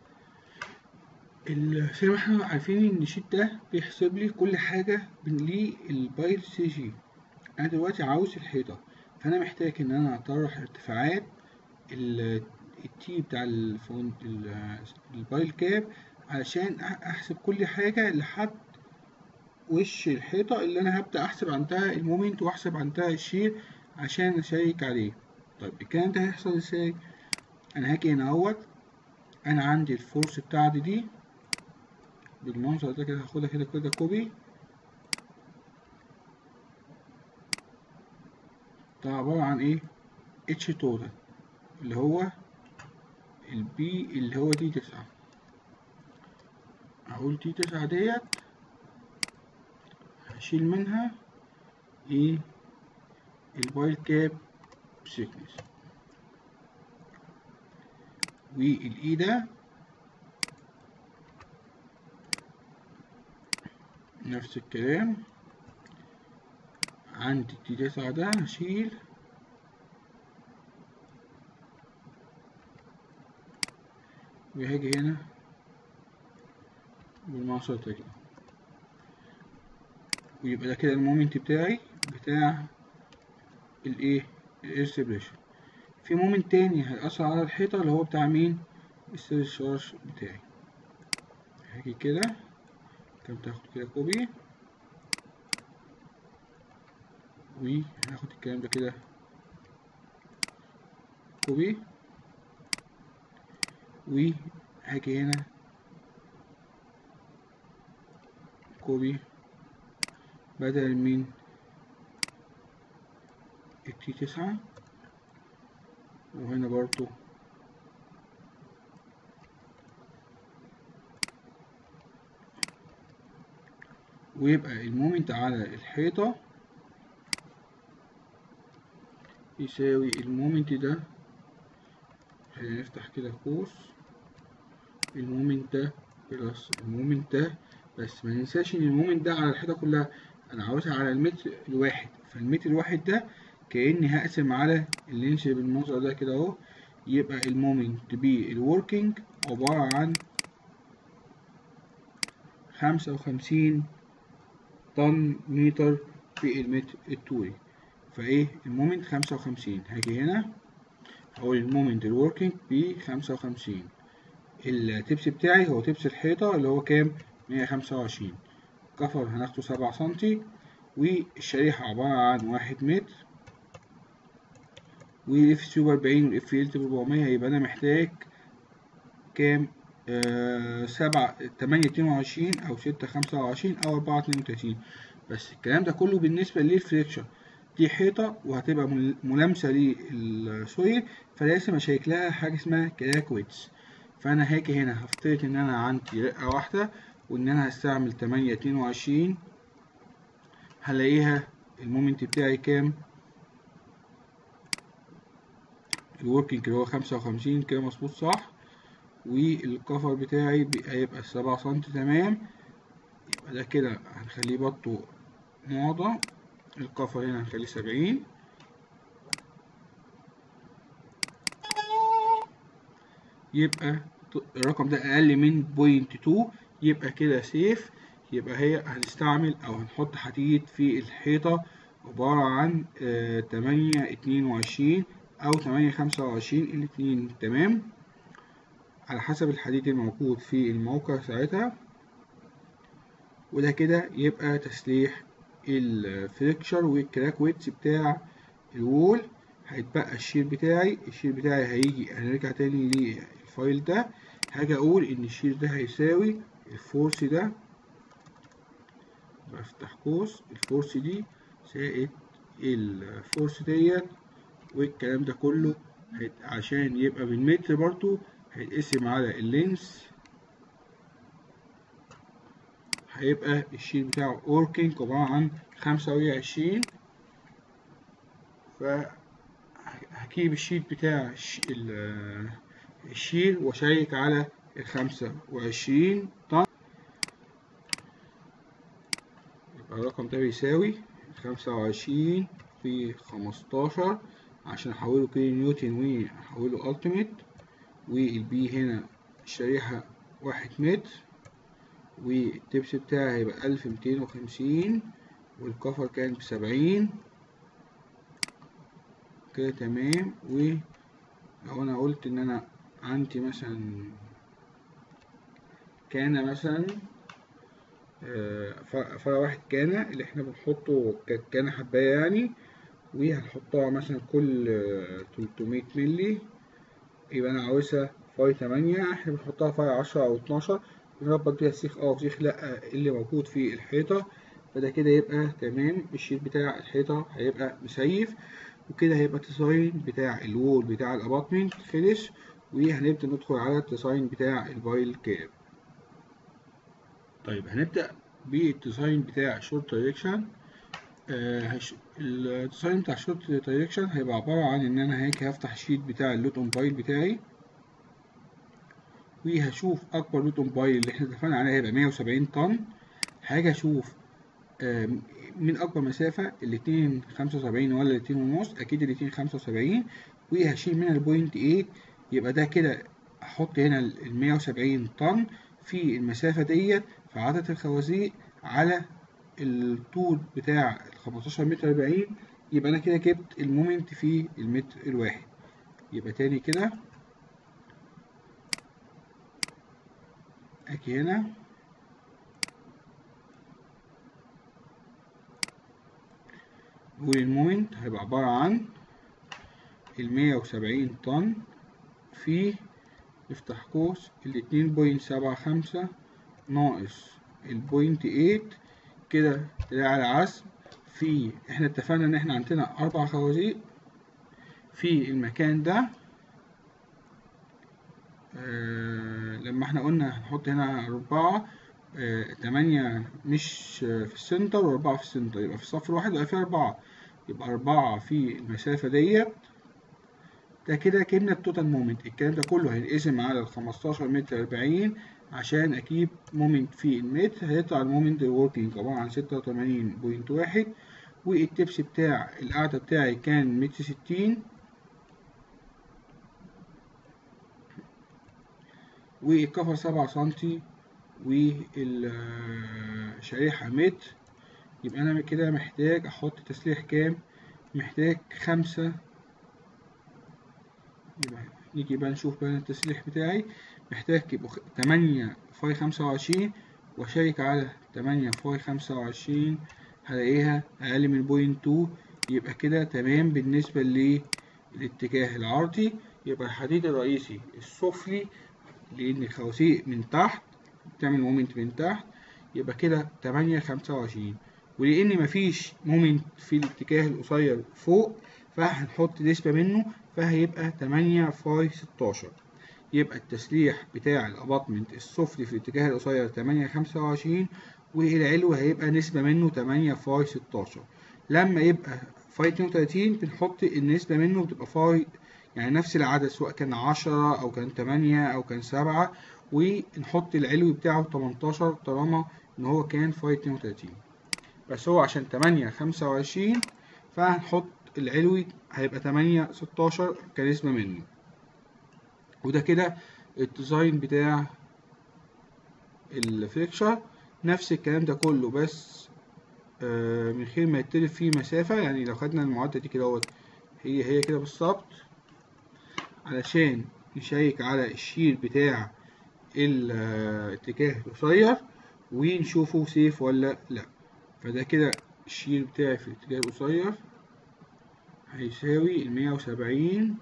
زي ما احنا عارفين ان الشيت ده بيحسب لي كل حاجة للبايل سي جي انا دلوقتي عاوز الحيطة فانا محتاج ان انا اطرح ارتفاعات التي بتاع البايل كاب علشان احسب كل حاجة لحد وش الحيطة اللي انا هبدأ احسب عندها المومنت واحسب عندها الشير عشان اشيك عليه طيب الكلام ده هيحصل ازاي انا هاجي هنا اهوت انا عندي الفورس بتاعتي دي بالمنظر ده كده هاخدها كده كده كوبي ده عبارة عن ايه اتش توتال اللي هو البي اللي هو دي تسعة هقول دي تسعة ديت هشيل منها ايه البايل كاب سيكنس والاي ده نفس الكلام عندي تي تسعة ده هشيل وهاجي هنا بالمقصد كده ويبقى ده كده المومنت بتاعي بتاع الايه الاسبريشن في مومنت تاني هيأثر على الحيطة اللي هو بتاع مين الشارج بتاعي هاجي كده كده تاخد كده كوبي وهاخد الكلام ده كده كوبي وهاجي هنا كوبي بدل من التي تسعة وهنا برضو ويبقى المومنت على الحيطة يساوي المومنت ده هنفتح كده قوس المومنت ده بلس المومنت ده بس ما ننساش ان المومنت ده على الحيطة كلها انا عاوزها على المتر الواحد فالمتر الواحد ده كأني هقسم على اللينش بالمنظر ده كده اهو يبقى المومنت بالوركينج عبارة عن خمسة وخمسين طن متر في المتر الطولي فايه المومنت خمسة وخمسين هاجي هنا هقول المومنت الوركينج بخمسة وخمسين التبس بتاعي هو تبس الحيطة اللي هو كام مية خمسة وعشرين كفر هناخده سبعة سنتي والشريحة عبارة عن واحد متر والاف سي بأربعين والاف ال بربعمية يبقى أنا محتاج كام آه سبعة تمانية اتنين وعشرين أو ستة خمسة وعشرين أو أربعة اتنين وتلاتين بس الكلام ده كله بالنسبة للفريكشن دي حيطة وهتبقى ملامسة للسويل فلازم أشيك لها حاجة اسمها كراك ويتس فأنا هاجي هنا هفترض إن أنا عندي رقة واحدة وإن أنا هستعمل تمانية اتنين وعشرين هلاقيها المومنت بتاعي كام الوركينج اللي هو خمسة وخمسين كده مظبوط صح والكفر بتاعي هيبقى سبعة سنتي تمام يبقى ده كده هنخليه بطه موضة الكفر هنا هنخليه سبعين يبقى الرقم ده أقل من بوينت تو يبقى كده سيف يبقى هي هنستعمل أو هنحط حديد في الحيطة عبارة عن تمانية اتنين وعشرين أو تمانية خمسة وعشرين الاتنين تمام على حسب الحديد الموجود في الموقع ساعتها وده كده يبقى تسليح الفريكشر والكراك ويتس بتاع الوول هيتبقى الشير بتاعي الشير بتاعي هيجي هنرجع تاني للفايل ده هاجي اقول ان الشير ده هيساوي الفورس ده بفتح قوس الفورس دي زائد الفورس ديت والكلام ده كله عشان يبقى بالمتر برضو هيتقسم على اللينس هيبقى الشيل بتاعه اوركينج عبارة عن خمسة وعشرين فهجيب الشيت بتاع الشيل واشيك على الخمسة وعشرين طن يبقى الرقم ده بيساوي خمسة وعشرين في خمستاشر عشان احوله كيلو نيوتن واحوله التيميت والبي هنا الشريحة واحد متر والتبس بتاعي هيبقى ألف ميتين وخمسين والكفر كان بسبعين كده تمام ولو انا قلت ان انا عندي مثلا كان مثلا فرع واحد كان اللي احنا بنحطه كان حباية يعني وهنحطها مثلا كل 300 ملي يبقى انا عاوزها فاي 8 احنا بنحطها فاي 10 او 12 بنربط بيها سيخ اه وسيخ لا اللي موجود في الحيطة فده كده يبقى تمام الشيت بتاع الحيطة هيبقى مسيف وكده هيبقى الديزاين بتاع الوول بتاع الاباتمنت خلص وهنبدأ ندخل على الديزاين بتاع البايل كاب طيب هنبدأ بالديزاين بتاع الشورت دايركشن آه الديزاين بتاع الشورت دايركشن هيبقى عبارة عن ان انا هيك هفتح الشيت بتاع اللوت اون بايل بتاعي وهشوف اكبر لوت اون بايل اللي احنا اتفقنا عليها هيبقى 170 طن هاجي اشوف آه من اكبر مسافة الاتنين خمسة وسبعين ولا الاتنين ونص اكيد الاتنين خمسة وسبعين وهشيل منها البوينت ايه يبقى ده كده احط هنا المية وسبعين طن في المسافة ديت في عدد الخوازيق على الطول بتاع الخمستاشر متر أربعين يبقى أنا كده جبت المومنت في المتر الواحد يبقى تاني كده أجي هنا نقول المومنت هيبقى عبارة عن المية وسبعين طن في نفتح قوس الاتنين بوينت سبعة خمسة ناقص البوينت ايت كده طلع على عزم في احنا اتفقنا ان احنا عندنا اربع خوازيق في المكان ده آه لما احنا قلنا هنحط هنا اربعة آه تمانية مش في السنتر واربعة في السنتر يبقى في الصف الواحد يبقى في اربعة يبقى اربعة في المسافة ديت ده كده كنا التوتال مومنت الكلام ده كله هينقسم على الخمستاشر متر أربعين عشان أجيب مومنت في المتر هيطلع المومنت الوركينج عبارة عن ستة وتمانين بوينت واحد والتبس بتاع القاعدة بتاعي كان متر ستين والكفر سبعة سنتي والشريحة متر يبقى أنا كده محتاج أحط تسليح كام محتاج خمسة يبقى نيجي بقى نشوف بقى التسليح بتاعي محتاج يبقوا تمانية فاي خمسة وعشرين وأشيك على تمانية فاي خمسة وعشرين هلاقيها أقل من بوينت تو يبقى كده تمام بالنسبة للاتجاه العرضي يبقى الحديد الرئيسي السفلي لأن الخواسيق من تحت بتعمل مومنت من تحت يبقى كده تمانية خمسة وعشرين ولأن مفيش مومنت في الاتجاه القصير فوق فهنحط نسبة منه فهيبقى تمانية فاي ستاشر يبقى التسليح بتاع الاباطمنت السفلي في الاتجاه القصير تمانية خمسة وعشرين والعلو هيبقى نسبة منه تمانية فاي ستاشر لما يبقى فاي اتنين وتلاتين بنحط النسبة منه بتبقى فاي يعني نفس العدد سواء كان عشرة أو كان تمانية أو كان سبعة ونحط العلو بتاعه تمنتاشر طالما إن هو كان فاي اتنين وتلاتين بس هو عشان تمانية خمسة وعشرين فهنحط العلوي هيبقى تمانية ستاشر كنسبة منه وده كده الديزاين بتاع الفريكشر نفس الكلام ده كله بس آه من غير ما يتلف فيه مسافة يعني لو خدنا المعادلة دي كده هي هي كده بالظبط علشان نشيك على الشير بتاع الاتجاه القصير ونشوفه سيف ولا لا فده كده الشير بتاعي في الاتجاه القصير هيساوي المية وسبعين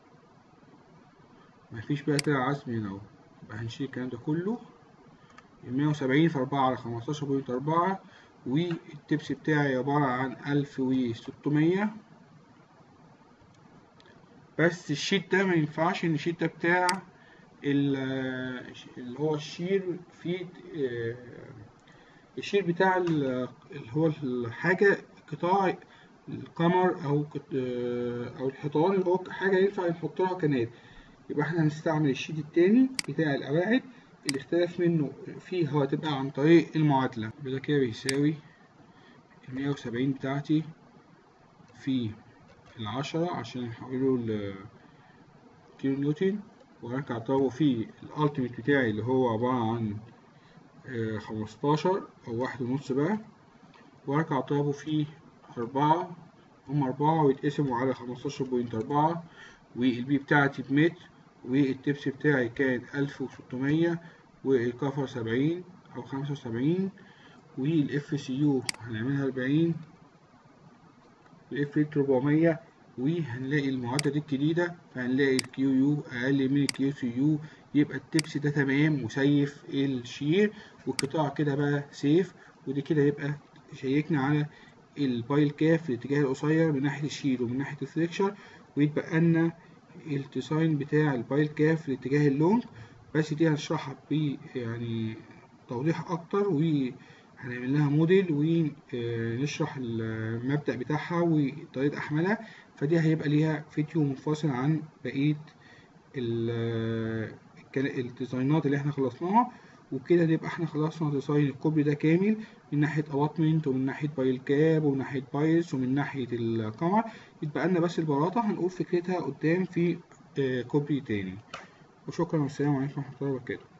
مفيش بقى طلع عزم هنا اهو يبقى هنشيل الكلام ده كله المية وسبعين في أربعة على خمستاشر بوينت أربعة والتبس بتاعي عبارة عن ألف وستمية بس الشيت ده مينفعش إن الشيت ده بتاع اللي هو الشير في الشير بتاع اللي هو الحاجة قطاع القمر أو أو الحيطان اللي هو حاجة ينفع نحط لها كنات يبقى احنا هنستعمل الشيت التاني بتاع القواعد اللي اختلف منه فيه هو هتبقى عن طريق المعادلة يبقى ده كده بيساوي المية وسبعين بتاعتي في العشرة عشان نحوله لكيلو نيوتن وهرجع اضربه في الالتيميت بتاعي اللي هو عبارة عن خمستاشر أو واحد ونص بقى وهرجع اضربه في أربعة هم أربعة ويتقسموا على خمستاشر بوينت أربعة والبي بتاعتي بمتر والتبس بتاعي كان ألف وستمية والكفر سبعين أو خمسة وسبعين والاف سي يو هنعملها أربعين والاف ات ربعمية وهنلاقي المعادلة دي الجديدة فهنلاقي الكيو يو أقل من الكيو سي يو يبقى التبس ده تمام مسيف الشير والقطاع كده بقى سيف ودي كده يبقى شيكنا على البايل كاف في الاتجاه القصير من ناحية الشير ومن ناحية الفليكشر ويتبقى لنا الديزاين بتاع البايل كاف في الاتجاه اللونج بس دي هنشرحها ب يعني توضيح اكتر وهنعمل لها موديل ونشرح المبدأ بتاعها وطريقة احمالها فدي هيبقى ليها فيديو منفصل عن بقية الديزاينات اللي احنا خلصناها وبكده نبقى احنا خلصنا ديزاين الكوبري ده كامل من ناحية اباطمنت ومن ناحية بايل كاب ومن ناحية بايلز ومن ناحية القمر يتبقى لنا بس البلاطة هنقول فكرتها قدام في كوبري تاني وشكرا والسلام عليكم ورحمة الله وبركاته